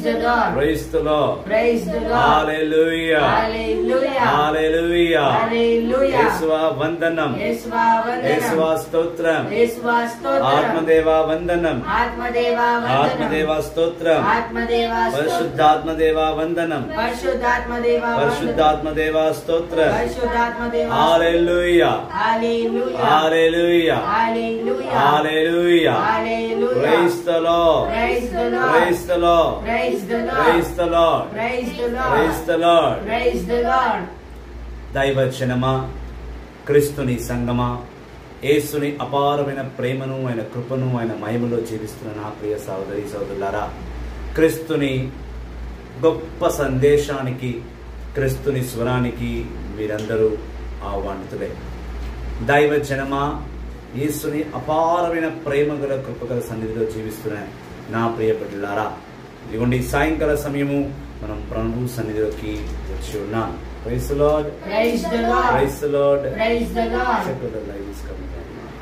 the Lord. Praise the Lord. Praise the Lord. Hallelujah. Hallelujah. Hallelujah. Hallelujah. యేసువా వందనం యేసువా యేసువా వందనం. స్తోత్రం యేసువా స్తోత్రం. ఆత్మదేవా వందనం ఆత్మదేవా వందనం. ఆత్మదేవా స్తోత్రం ఆత్మదేవా స్తోత్రం. పరిశుద్ధాత్మదేవా వందనం పరిశుద్ధాత్మదేవా వందనం. పరిశుద్ధాత్మదేవా స్తోత్రం పరిశుద్ధాత్మదేవా Hallelujah. Hallelujah. Hallelujah. Hallelujah. Hallelujah. Hallelujah. Praise the Lord. Praise the Lord. Praise the Lord. Praise the Lord. Praise the Lord. Praise the Lord. Praise the Lord. Praise the Lord. దైవచనమా క్రీస్తుని సంగమా యేసుని అపారమైన ప్రేమను ఆయన కృపను ఆయన మహిమలో జీవిస్తున్న నా ప్రియ సహోదరి సహోదరులారా క్రీస్తుని గొప్ప సందేశానికి క్రీస్తుని స్వరానికి మీరందరూ ఆహ్వానితులే దైవ జనమా యేసుని అపారమైన ప్రేమ గల కృపగల సన్నిధిలో జీవిస్తున్న నా ప్రియ బిడ్డలారా ఇదిగోండి ఈ సాయంకాల సమయము మనం ప్రభు సన్నిధిలోకి వచ్చి ఉన్నాం price lord Praise the Lord. Price lord Praise the Lord. Live is coming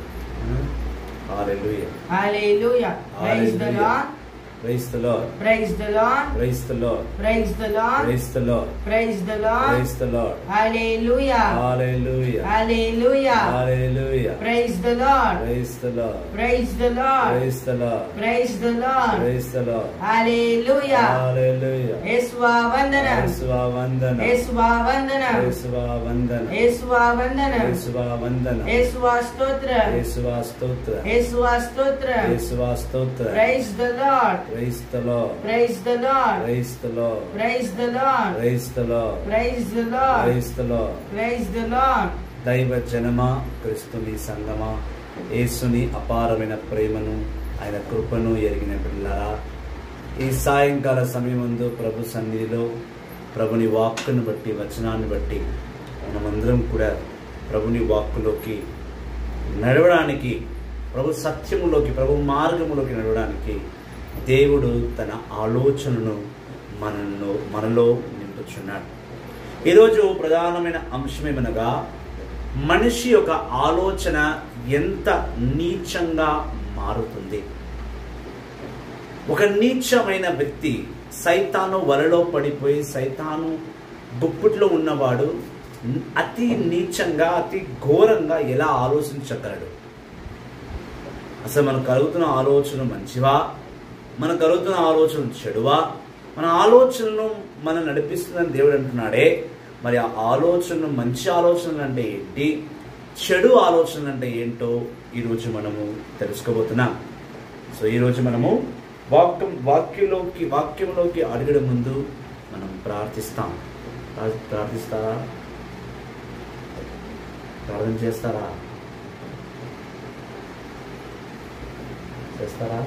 hallelujah Hallelujah. Praise the Lord. Praise the Lord Praise the Lord. Praise the Lord Praise the Lord. Praise the Lord Praise the Lord. Praise the lord Hallelujah. Hallelujah Hallelujah. Hallelujah Praise the Lord. Praise the Lord Praise the Lord. Praise the Lord Praise the Lord. Praise the lord Hallelujah. హల్లెలూయా యేసువా వందనం. యేసువా వందనం యేసువా వందనం. యేసువా వందనం యేసువా వందనం. యేసువా వందనం యేసువా స్తోత్రం. యేసువా స్తోత్రం యేసువా స్తోత్రం. యేసువా స్తోత్రం Praise the Lord. Praise the Lord Praise the Lord. Praise the Lord Praise the Lord. Praise the Lord Praise the Lord. Praise the Lord Praise the Lord. దైవ జనమా క్రిస్తుని సంగమా యేసుని అపారమైన ప్రేమను ఆయన కృపను ఎరిగిన పిల్లరా ఈ సాయంకాల సమయమందు ప్రభు సన్నిధిలో ప్రభుని వాక్కును బట్టి వచనాన్ని బట్టి మనమందరం కూడా ప్రభుని వాక్కులోకి నడవడానికి ప్రభు సత్యములోకి ప్రభు మార్గములోకి నడవడానికి దేవుడు తన ఆలోచనను మనలో మనలో నింపుచున్నాడు ఈరోజు ప్రధానమైన అంశమేమనగా మనిషి యొక్క ఆలోచన ఎంత నీచంగా మారుతుంది ఒక నీచమైన వ్యక్తి సైతాను వలలో పడిపోయి సైతాను గుప్పిట్లో ఉన్నవాడు అతి నీచంగా అతి ఘోరంగా ఎలా ఆలోచించగలడు అసలు మనకు కలుగుతున్న ఆలోచన మంచివా మనకు కలుగుతున్న ఆలోచన చెడువా మన ఆలోచనను మనం నడిపిస్తుందని దేవుడు అంటున్నాడే మరి ఆ ఆలోచనలు మంచి ఆలోచనలు అంటే ఏంటి చెడు ఆలోచనలు అంటే ఏంటో ఈరోజు మనము తెలుసుకోబోతున్నాం సో ఈరోజు మనము వాక్యం వాక్యంలోకి వాక్యంలోకి అడగడం ముందు మనం ప్రార్థిస్తాం ప్రా- ప్రార్థిస్తారా ప్రార్థన చేస్తారా చేస్తారా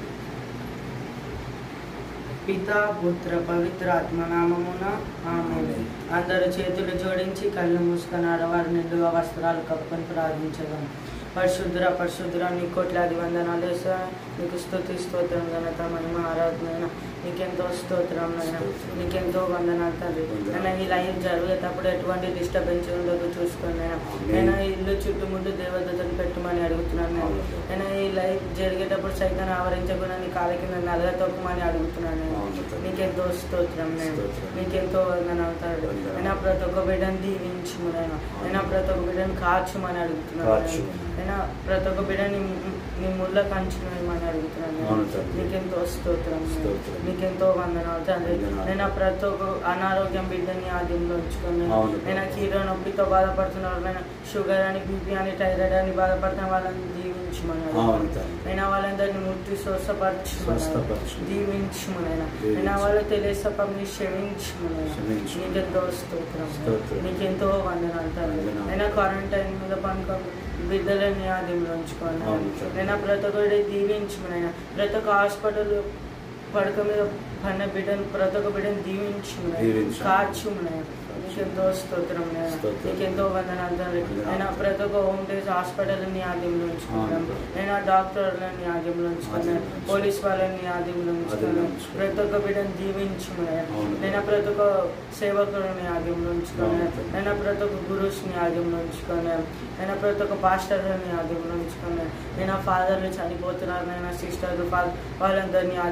పిత పుత్ర పవిత్ర ఆత్మ నామమున ఆమె అందరు చేతులు జోడించి కళ్ళు మూసుకొని ఆడవారు నిండుగా వస్త్రాలు కప్పుకొని ప్రార్థించగలం పరిశుద్ధుర పరిశుద్ధుర నీ కోట్లాది వందనాలు వేసా నీకు స్తుతి స్తోత్రం ఘనత మహిమ ఆరాధన నీకెంతో స్తోత్రం నాయన నీకెంతో వందనాలు తండ్రి నేను ఈ లైవ్ జరిగేటప్పుడు ఎటువంటి డిస్టర్బెన్స్ ఉండదు చూసుకోండి నాయన నేను ఈ ఇల్లు చుట్టుముట్టు దేవదతను పెట్టమని అడుగుతున్నాను నేను నేను ఈ లైవ్ జరిగేటప్పుడు సైతం ఆవరించకుండా నీ కాళ్ళ కింద నలగ తొక్కమని అడుగుతున్నాను నేను నీకెంతో స్తోత్రం నేను స్తోత్రం. నీకెంతో వందనాలు తండ్రి వందనాలు. నేను ప్రతి ఒక్క బిడ్డను దీవించుము నేను నేను ప్రతి ఒక్క బిడ్డను కాచుమని అడుగుతున్నాను కాచు. నేను ప్రతి ఒక్క బిడ్డని నీ ముళ్ళ కంచుమని అడుగుతున్నాను నేను. అవును తండ్రి. నీకెంతో స్తోత్రం నేను. స్తోత్రం. నీకెంతో వందనాలు తండ్రి వందనాలు. నేను ప్రతి ఒక్క అనారోగ్యం బిడ్డని ఆద్యంలో ఉంచుకొని అవును. నేను కీరో నొప్పితో బాధపడుతున్నారు నేను షుగర్ అని బీపీ అని థైరాయిడ్ అని బాధపడుతున్న వాళ్ళని దీవించమని అవును తండ్రి. నేను వాళ్ళందరినీ ముట్టి స్వస్థపరచుమని స్వస్థపరచు. దీవించమనైనా దీవించు. నేను వాళ్ళు తెలియసపని క్షమించమనైనా క్షమించు. నీకెంతో స్తోత్రం స్తోత్రం. నీకెంతో వందనాలు తండ్రి వందనాలు. నేను క్వారంటైన్ మీద పనుకో బిడ్డలని ఆద్యంలో ఉంచుకోను అవును తండ్రి. నేను ప్రతి ఒక్కటి దీవించమనైనా ప్రతి ఒక్క హాస్పిటల్ పడక మీద పడిన బిడ్డను ప్రతి ఒక్క బిడ్డను దీవించమనైనా దీవించు. కాచుమనైనా నీకెంతో స్తోత్రం నేను స్తోత్రం. నీకెంతో వందనాలు తండ్రి వందనాలు. నేను ప్రతి ఒక్క హోమ్ డేస్ హాస్పిటల్ని ఆద్యంలో ఉంచుకున్నాను అవును. నేను ఆ డాక్టర్లని ఆద్యంలో ఉంచుకున్నాను ఆద్యంలో ఉంచు. పోలీస్ వాళ్ళని ఆద్యంలో ఉంచుకున్నాను ఆద్యంలో ఉంచు. ప్రతి ఒక్క బిడ్డను దీవించుకున్నాను అవును. నేను ఆ ప్రతి ఒక్క సేవకులని ఆద్యంలో ఉంచుకున్నాను అవును. నేను ఆ ప్రతి ఒక్క గురువుని ఆద్యంలో ఉంచుకున్నాను నేను ఆ ప్రతి ఒక్క పాస్టర్ని ఆద్యంలో ఉంచుకున్నాను నేను ఆ ఫాదర్లు చనిపోతున్నారు నేను సిస్టర్లు ఫాదర్ వాళ్ళందరినీ ఆద్యంలో ఉంచుకున్నాను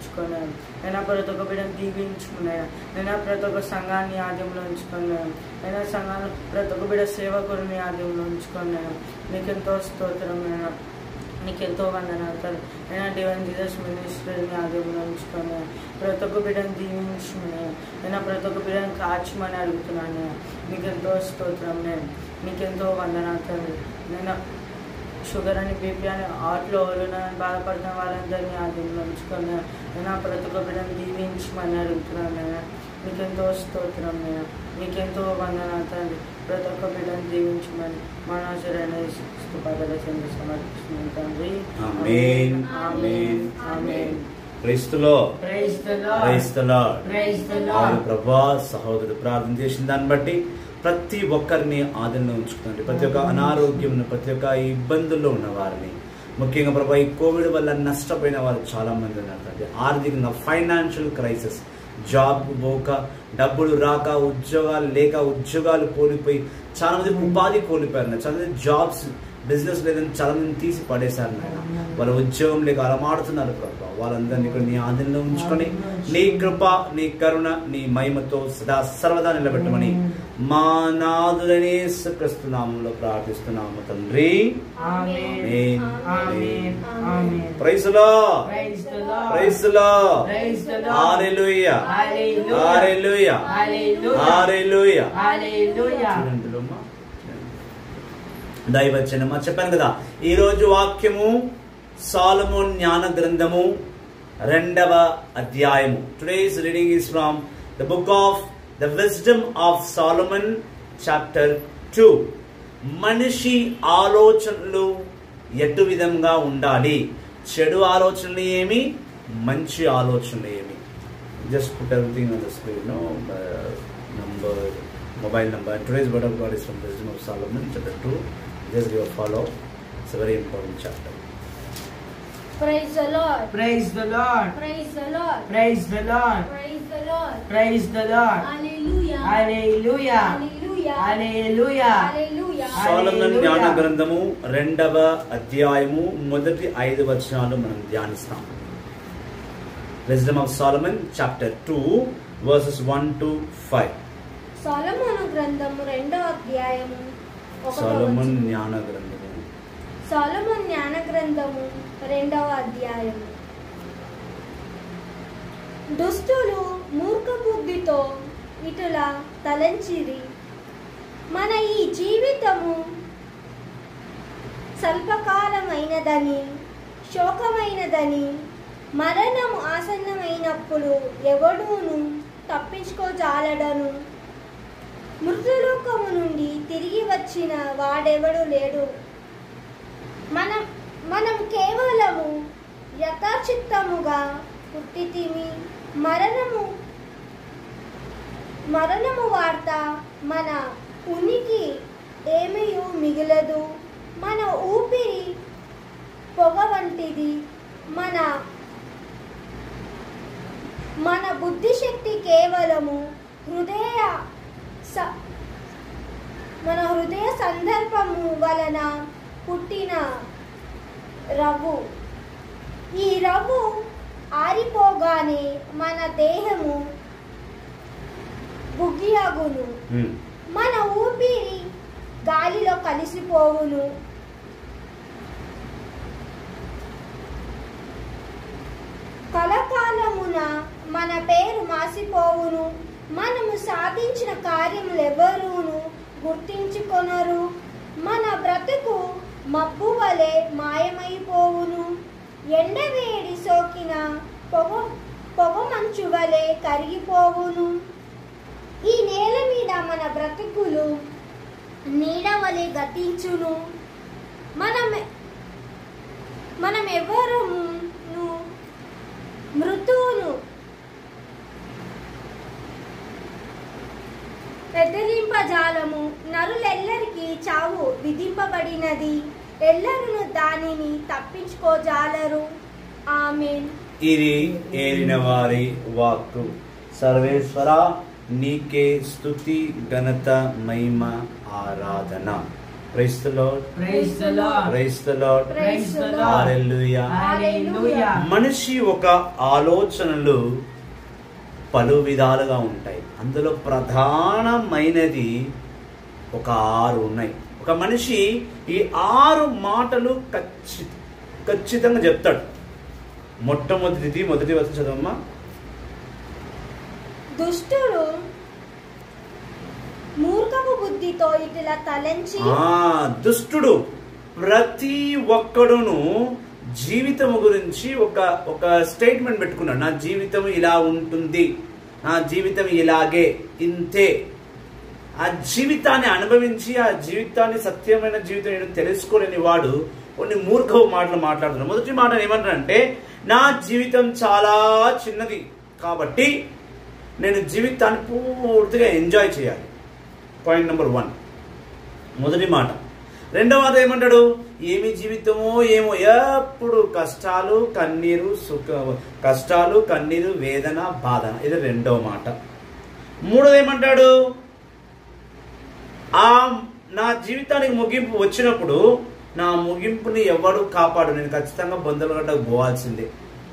ఉంచుకున్నాను నేను ప్రతి ఒక్క బిడ్డను దీవించుకున్నాను నేను ప్రతి ఒక్క సంఘాన్ని ఆద్యంలో ఉంచుకున్నాను నేను సంఘాన్ని ప్రతి ఒక్క బిడ్డ సేవకుడిని ఆద్యంలో ఉంచుకున్నాను నీకెంతో స్తోత్రం నేను నీకెంతో వందనాలు తండ్రి నేను డివైన్ జీసస్ మినిస్ట్రీని ఆద్యంలో ఉంచుకున్నాను ప్రతి ఒక్క బిడ్డను దీవించుకున్నాను నేను ప్రతి ఒక్క బిడ్డను కాచమని అడుగుతున్నాను నీకెంతో స్తోత్రం నేను నీకెంతో వందనాలు తండ్రి నేను షుగర్ అని బీపీ అని హార్ట్లో ఎవరైనా బాధపడుతున్న వాళ్ళందరినీ ఆధీనంలో ఉంచుకొని నేను ఆ ప్రతి ఒక్క బిడ్డను దీవించమని అడుగుతున్నాను నేను నీకెంతో స్తోత్రం నేను నీకెంతో వందనాలు తండ్రి ప్రతి ఒక్క బిడ్డను దీవించమని మనోజరైన స్థుపాదల చెంది సమర్పిస్తున్నాను తండ్రి ఆమేన్. ఆమేన్ ఆమేన్ క్రీస్తులో ప్రైజ్ ద లార్డ్ క్రైస్తలో ప్రైజ్ ద అవును లార్డ్ ప్రభా సహోదరుడు ప్రార్థన చేసిన దాన్ని బట్టి ప్రతి ఒక్కరిని ఆదరణ ఉంచుకోండి ప్రతి ఒక్క అనారోగ్యం ప్రతి ఒక్క ఇబ్బందుల్లో ఉన్న వారిని ముఖ్యంగా ప్రభా ఈ కోవిడ్ వల్ల నష్టపోయిన వారు చాలా మంది ఉన్నారు తండ్రి ఆర్థికంగా ఫైనాన్షియల్ క్రైసిస్ జాబ్ పోక డబ్బులు రాక ఉద్యోగాలు లేక ఉద్యోగాలు కోల్పోయి చాలా మంది ఉపాధి కోల్పోయారు చాలా మంది జాబ్స్ బిజినెస్ లేదని చాలా మంది తీసి పడేశారు నాయన వాళ్ళ ఉద్యోగం లేక అలమాడుతున్నారు ప్రభా వాళ్ళందరినీ కూడా నీ ఆధీనంలో ఉంచుకొని నీ కృప నీ కరుణ నీ మహిమతో సదా సర్వదా నిలబెట్టమని మా నాదులనే క్రీస్తునామంలో ప్రార్థిస్తున్నాము తండ్రి ఆమేన్ ఆమేన్ ఆమేన్ ప్రైజ్ లో ప్రైజ్ ద లార్డ్ ప్రైజ్ లో praise the Lord hallelujah hallelujah hallelujah hallelujah hallelujah hallelujah చూడండి పిల్లమ్మా. దైవచనమా చెప్పాను కదా ఈ రోజు వాక్యము సాలమోన్ జ్ఞాన గ్రంథము రెండవ అధ్యాయము today's reading is from the book of the wisdom of Solomon chapter two మనిషి ఆలోచనలు ఎటు విధంగా ఉండాలి చెడు ఆలోచనలు ఏమి మంచి ఆలోచనలు ఏమి just put everything on the screen, no? Uh, number, mobile number. And today's word of God is from Wisdom of Solomon, chapter 2. Just give a follow. It's a very important chapter. Praise the Lord. Praise the Lord Praise the Lord. Praise the Lord Praise the Lord. Praise the lord Hallelujah. Hallelujah Hallelujah. Hallelujah Hallelujah. Solomon Hallelujah. జ్ఞాన గ్రంథము రెండవ అధ్యాయము మొదటి ఐదు వచనాలు మనం ధ్యానిస్తాం wisdom of Solomon chapter two versus one to five సొలొమోను గ్రంథము రెండో అధ్యాయము ఒకటో సాలమన్ వచనం. జ్ఞాన గ్రంథము సొలొమోను జ్ఞాన గ్రంథము రెండవ అధ్యాయము దుష్టులు మూర్ఖ బుద్ధితో ఇటుల తలంచిరి మన ఈ జీవితము స్వల్పకాలమైనదని శోకమైనదని మరణము ఆసన్నమైనప్పుడు ఎవడూను తప్పించుకోజాలడను మృతులోకము నుండి తిరిగి వచ్చిన వాడెవడు లేడు మనం మనం కేవలము యథాచిత్తముగా పుట్టితిమి మరణము మరణము వార్త మన ఉనికి ఏమీ మిగలదు మన ఊపిరి పొగ వంటిది మన మన బుద్ధిశక్తి కేవలము హృదయ స- మన హృదయ సందర్భము వలన పుట్టిన రవ్వు ఈ రవ్వు ఆరిపోగానే మన దేహము బుగ్గియగును Hmm. మన ఊపిరి గాలిలో కలిసిపోవును కలకాలమున మన పేరు మాసిపోవును మనము సాధించిన కార్యములు ఎవరును గుర్తించుకొనరు మన బ్రతుకు మబ్బు వలె మాయమైపోవును ఎండవేడి సోకిన పొగ పొగ మంచు వలె కరిగిపోవును ఈ నేల మీద మన బ్రతుకులు నీడ వలె గతించును మనం మనం ఎవరము మృతువును బెదిరింపజాలము నరులెల్లరికి చావు విధింపబడినది ఎల్లరును దానిని తప్పించుకోజాలరు ఆమెన్ ఇది ఏలిన వారి వాక్కు సర్వేశ్వర నీకే స్థుతి ఘనత మహిమ ఆరాధన price the Lord Praise the Lord. Praise the Lord Praise the Lord. Hallelujah Hallelujah. మనిషి ఒక ఆలోచనలు పలు విధాలుగా ఉంటాయి అందులో ప్రధానమైనది ఒక ఆరు ఉన్నాయి ఒక మనిషి ఈ ఆరు మాటలు ఖచ్చి ఖచ్చితంగా చెప్తాడు మొట్టమొదటిది మొదటి వచ్చి చదవమ్మా దుష్టుడు మూర్ఖపు బుద్ధితో ఇట్లా తలంచి ఆ దుష్టుడు ప్రతి ఒక్కడును జీవితము గురించి ఒక ఒక స్టేట్మెంట్ పెట్టుకున్నాడు నా జీవితం ఇలా ఉంటుంది నా జీవితం ఇలాగే ఇంతే ఆ జీవితాన్ని అనుభవించి ఆ జీవితాన్ని సత్యమైన జీవితం ఏంటో తెలుసుకోలేని వాడు కొన్ని మూర్ఖపు మాటలు మాట్లాడుతున్నాడు మొదటి మాట ఏమంటాడంటే నా జీవితం చాలా చిన్నది కాబట్టి నేను జీవితాన్ని పూర్తిగా ఎంజాయ్ చేయాలి పాయింట్ నెంబర్ వన్ మొదటి మాట రెండవ మాట ఏమంటాడు ఏమి జీవితమో ఏమో ఎప్పుడు కష్టాలు కన్నీరు సుఖ కష్టాలు కన్నీరు వేదన బాధన ఇది రెండవ మాట మూడోది ఏమంటాడు ఆ నా జీవితానికి ముగింపు వచ్చినప్పుడు నా ముగింపుని ఎవడు కాపాడు నేను ఖచ్చితంగా బొందలగడ్డకు పోవాల్సిందే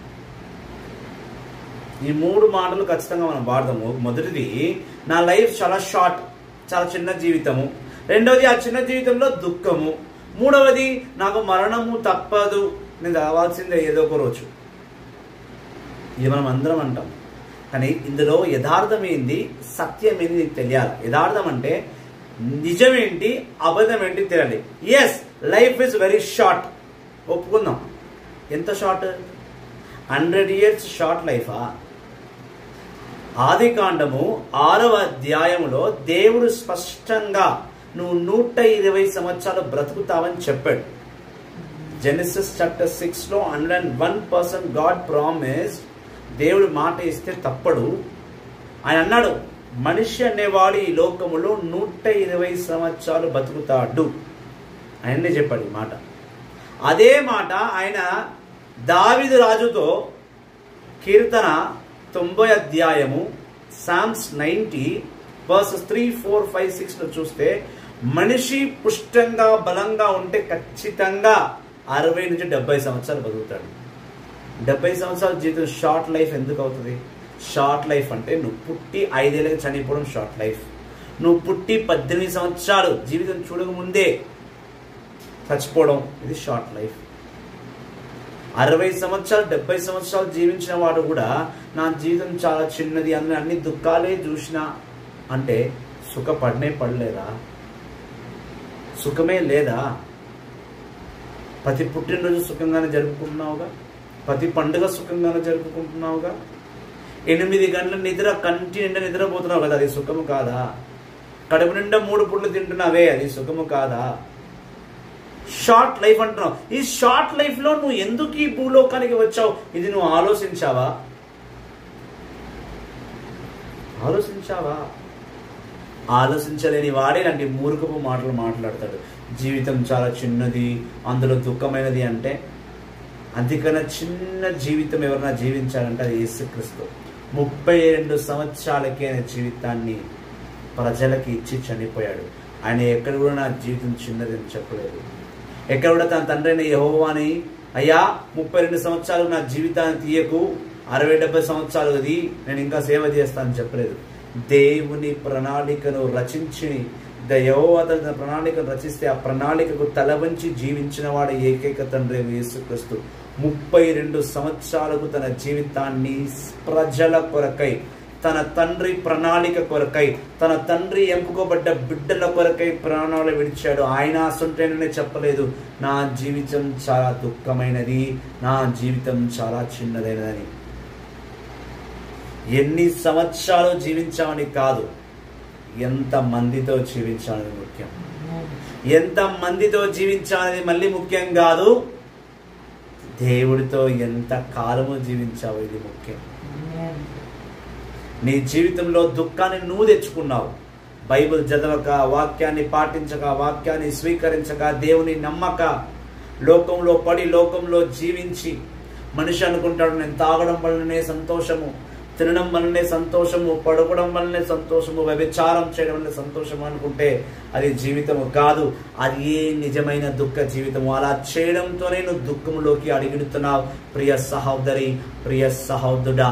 ఈ మూడు మాటలు ఖచ్చితంగా మనం వాడదాము మొదటిది నా లైఫ్ చాలా షార్ట్ చాలా చిన్న జీవితము రెండవది ఆ చిన్న జీవితంలో దుఃఖము మూడవది నాకు మరణము తప్పదు నేను రావాల్సిందే ఏదో ఒక రోజు ఇది మనం అందరం అంటాం కానీ ఇందులో యథార్థం ఏంది సత్యం ఏంది నీకు తెలియాలి యథార్థం అంటే నిజమేంటి అబద్ధం ఏంటి తెలియాలి yes life is very short ఒప్పుకుందాం ఎంత షార్ట్ హండ్రెడ్ ఇయర్స్ షార్ట్ లైఫా ఆది కాండము ఆరవ అధ్యాయములో దేవుడు స్పష్టంగా నువ్వు నూట ఇరవై సంవత్సరాలు బ్రతుకుతావని చెప్పాడు జెనిసిస్ చాప్టర్ సిక్స్ లో hundred and one percent God promise దేవుడు మాట ఇస్తే తప్పడు ఆయన అన్నాడు మనిషి అనేవాడు ఈ లోకములో నూట ఇరవై సంవత్సరాలు బతుకుతాడు ఆయన్నే చెప్పాడు ఈ మాట అదే మాట ఆయన దావిదు రాజుతో కీర్తన తొంభై అధ్యాయము Psalms ninety verses three four five సిక్స్లో చూస్తే మనిషి పుష్టంగా బలంగా ఉంటే ఖచ్చితంగా అరవై నుంచి డెబ్బై సంవత్సరాలు బతుకుతాడు డెబ్బై సంవత్సరాల జీవితం షార్ట్ లైఫ్ ఎందుకు అవుతుంది షార్ట్ లైఫ్ అంటే నువ్వు పుట్టి ఐదేళ్ళకి చనిపోవడం షార్ట్ లైఫ్ నువ్వు పుట్టి పద్దెనిమిది సంవత్సరాలు జీవితం చూడక ముందే చచ్చిపోవడం ఇది షార్ట్ లైఫ్ అరవై సంవత్సరాలు డెబ్బై సంవత్సరాలు జీవించిన వాడు కూడా నా జీవితం చాలా చిన్నది అని అన్ని దుఃఖాలే చూసిన అంటే సుఖపడనే పడలేదా సుఖమే లేదా ప్రతి పుట్టినరోజు సుఖంగానే జరుపుకుంటున్నావుగా ప్రతి పండుగ సుఖంగానే జరుపుకుంటున్నావుగా ఎనిమిది గంటల నిద్ర కంటి నిండా నిద్రపోతున్నావు కదా అది సుఖము కాదా కడుపు నిండా మూడు పుట్లు తింటున్నావే అది సుఖము కాదా షార్ట్ లైఫ్ అంటున్నావు ఈ షార్ట్ లైఫ్ లో నువ్వు ఎందుకు ఈ భూలోకానికి వచ్చావు ఇది నువ్వు ఆలోచించావా ఆలోచించావా ఆలోచించలేని వాడే ఇలాంటి మూర్ఖపు మాటలు మాట్లాడతాడు జీవితం చాలా చిన్నది అందులో దుఃఖమైనది అంటే అందుకన్నా చిన్న జీవితం ఎవరైనా జీవించాలంటే అది యేసుక్రీస్తు ముప్పై రెండు సంవత్సరాలకే ఆయన జీవితాన్ని ప్రజలకి ఇచ్చి చనిపోయాడు ఆయన ఎక్కడ కూడా నా జీవితం చిన్నది అని చెప్పలేదు ఎక్కడ కూడా తన తండ్రి అయిన యెహోవాని అయ్యా ముప్పై రెండు సంవత్సరాలు నా జీవితాన్ని తీయకు అరవై డెబ్బై సంవత్సరాలు అది నేను ఇంకా సేవ చేస్తానని చెప్పలేదు దేవుని ప్రణాళికను రచించి ద యెహోవా తన ప్రణాళికను రచిస్తే ఆ ప్రణాళికకు తల వంచి జీవించిన వాడు ఏకైక తండ్రి యేసుక్రీస్తు ముప్పై రెండు సంవత్సరాలకు తన జీవితాన్ని ప్రజల కొరకై తన తండ్రి ప్రణాళిక కొరకై తన తండ్రి ఎంపుకోబడ్డ బిడ్డల కొరకై ప్రాణాలు విడిచాడు ఆయన అసంటేననే చెప్పలేదు నా జీవితం చాలా దుఃఖమైనది నా జీవితం చాలా చిన్నదైనదని ఎన్ని సంవత్సరాలు జీవించామని కాదు ఎంత మందితో జీవించాలని ముఖ్యం ఎంత మందితో జీవించాలనేది మళ్ళీ ముఖ్యం కాదు దేవుడితో ఎంత కాలము జీవించావు ఇది ముఖ్యం నీ జీవితంలో దుఃఖాన్ని నువ్వు తెచ్చుకున్నావు బైబిల్ చదవక వాక్యాన్ని పాటించక వాక్యాన్ని స్వీకరించక దేవుని నమ్మక లోకంలో పడి లోకంలో జీవించి మనిషి అనుకుంటాడు నేను తాగడం వల్లనే సంతోషము తినడం వల్లనే సంతోషము పడుకోవడం వల్లనే సంతోషము వ్యభిచారం చేయడం వల్లనే సంతోషము అనుకుంటే అది జీవితము కాదు అది ఏ నిజమైన దుఃఖ జీవితము అలా చేయడంతోనే నువ్వు దుఃఖములోకి అడిగిడుతున్నావు ప్రియ సహోదరి ప్రియ సహోదరుడా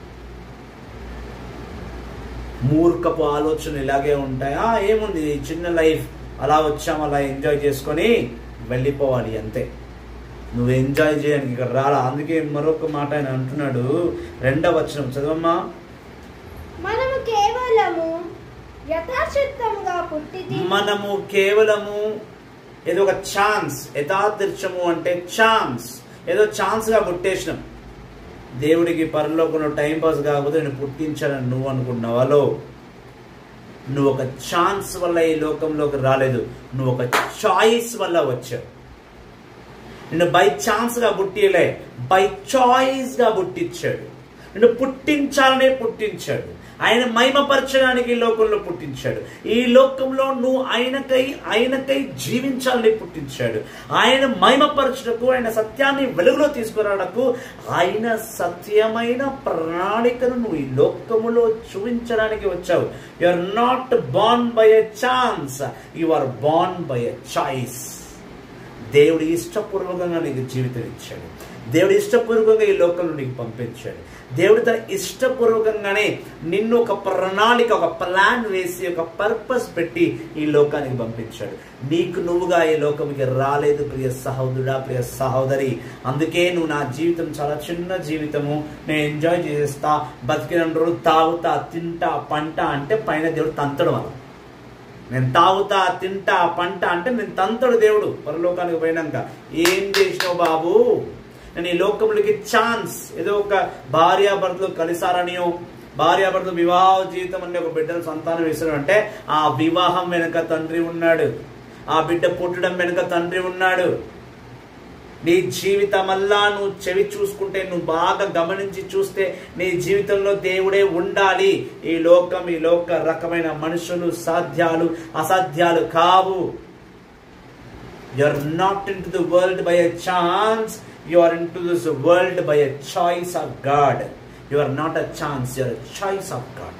మూర్ఖపు ఆలోచన ఇలాగే ఉంటాయి ఆ ఏముంది ఈ చిన్న లైఫ్ అలా వచ్చాం అలా ఎంజాయ్ చేసుకొని వెళ్ళిపోవాలి అంతే నువ్వు ఎంజాయ్ చేయడానికి ఇక్కడ రాలా అందుకే మరొక మాట ఆయన అంటున్నాడు రెండవ వచనం చదవమ్మా మనము కేవలము యథాచిత్తముగా పుట్టిది మనము కేవలము ఏదో ఒక ఛాన్స్ యథాదృశ్యము అంటే ఛాన్స్ ఏదో ఛాన్స్ గా పుట్టేసినాం దేవుడికి పరలోకంలో టైం పాస్ కాకపోతే నేను పుట్టించాలని నువ్వు అనుకున్నావాలో నువ్వు ఒక ఛాన్స్ వల్ల ఈ లోకంలోకి రాలేదు నువ్వు ఒక చాయిస్ వల్ల వచ్చావు నిన్ను బై ఛాన్స్ గా పుట్టిలే బై చాయిస్ గా పుట్టించాడు నిన్ను పుట్టించాలనే పుట్టించాడు ఆయన మహిమపరచడానికి ఈ లోకంలో పుట్టించాడు ఈ లోకంలో నువ్వు ఆయనకై ఆయనకై జీవించాలని పుట్టించాడు ఆయన మహిమపరచుటకు ఆయన సత్యాన్ని వెలుగులో తీసుకురావడకు ఆయన సత్యమైన ప్రణాళికను నువ్వు ఈ లోకములో చూపించడానికి వచ్చావు you are not born by a chance you are born by a choice దేవుడు ఇష్టపూర్వకంగా నీకు జీవితం ఇచ్చాడు దేవుడు ఇష్టపూర్వకంగా ఈ లోకంలో నీకు పంపించాడు దేవుడు తన ఇష్టపూర్వకంగానే నిన్ను ఒక ప్రణాళిక ఒక ప్లాన్ వేసి ఒక పర్పస్ పెట్టి ఈ లోకానికి పంపించాడు నీకు నువ్వుగా ఈ లోకంకి రాలేదు ప్రియ సహోదరుడా ప్రియ సహోదరి అందుకే నువ్వు నా జీవితం చాలా చిన్న జీవితము నేను ఎంజాయ్ చేస్తా బతికిన రోజు తాగుతా తింటా పంట అంటే పైన దేవుడు తంతడం అలా నేను తాగుతా తింటా పంట అంటే నేను తంతడు దేవుడు పరలోకానికి పోయినాక ఏం చేసినావు బాబు నేను ఈ లోకములకి ఛాన్స్ ఏదో ఒక భార్యాభర్తలు కలిసారనియో భార్యాభర్తలు వివాహ జీవితం అనే ఒక బిడ్డను సంతానం వేసాడు అంటే ఆ వివాహం వెనుక తండ్రి ఉన్నాడు ఆ బిడ్డ పుట్టడం వెనుక తండ్రి ఉన్నాడు నీ జీవితమల్లా నువ్వు చెవి చూసుకుంటే నువ్వు బాగా గమనించి చూస్తే నీ జీవితంలో దేవుడే ఉండాలి ఈ లోకం ఈ లోక రకమైన మనుషులు సాధ్యాలు అసాధ్యాలు కావు you are not into the world by a chance you are into this world by a choice of God you are not a chance you are choice of God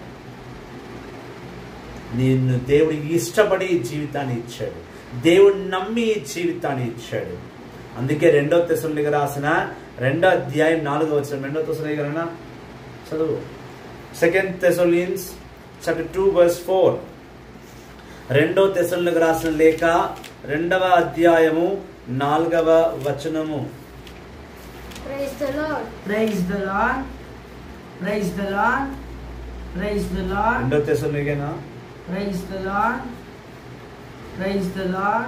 నిన్ను దేవుడికి ఇష్టపడి ఈ జీవితాన్ని ఇచ్చాడు దేవుడు నమ్మి ఈ జీవితాన్ని ఇచ్చాడు అందుకే రెండో తెసలికి రాసిన రెండో అధ్యాయం నాలుగో వచ్చిన రెండో తెసలికి చదువు second Thessalonians chapter two verse four రెండో తెసలకు రాసిన లేఖ రెండవ అధ్యాయము నాలుగవ వచనము Praise the Lord. Praise the Lord praise the Lord praise the Lord రెండో తెసలికేనా praise the Lord praise the Lord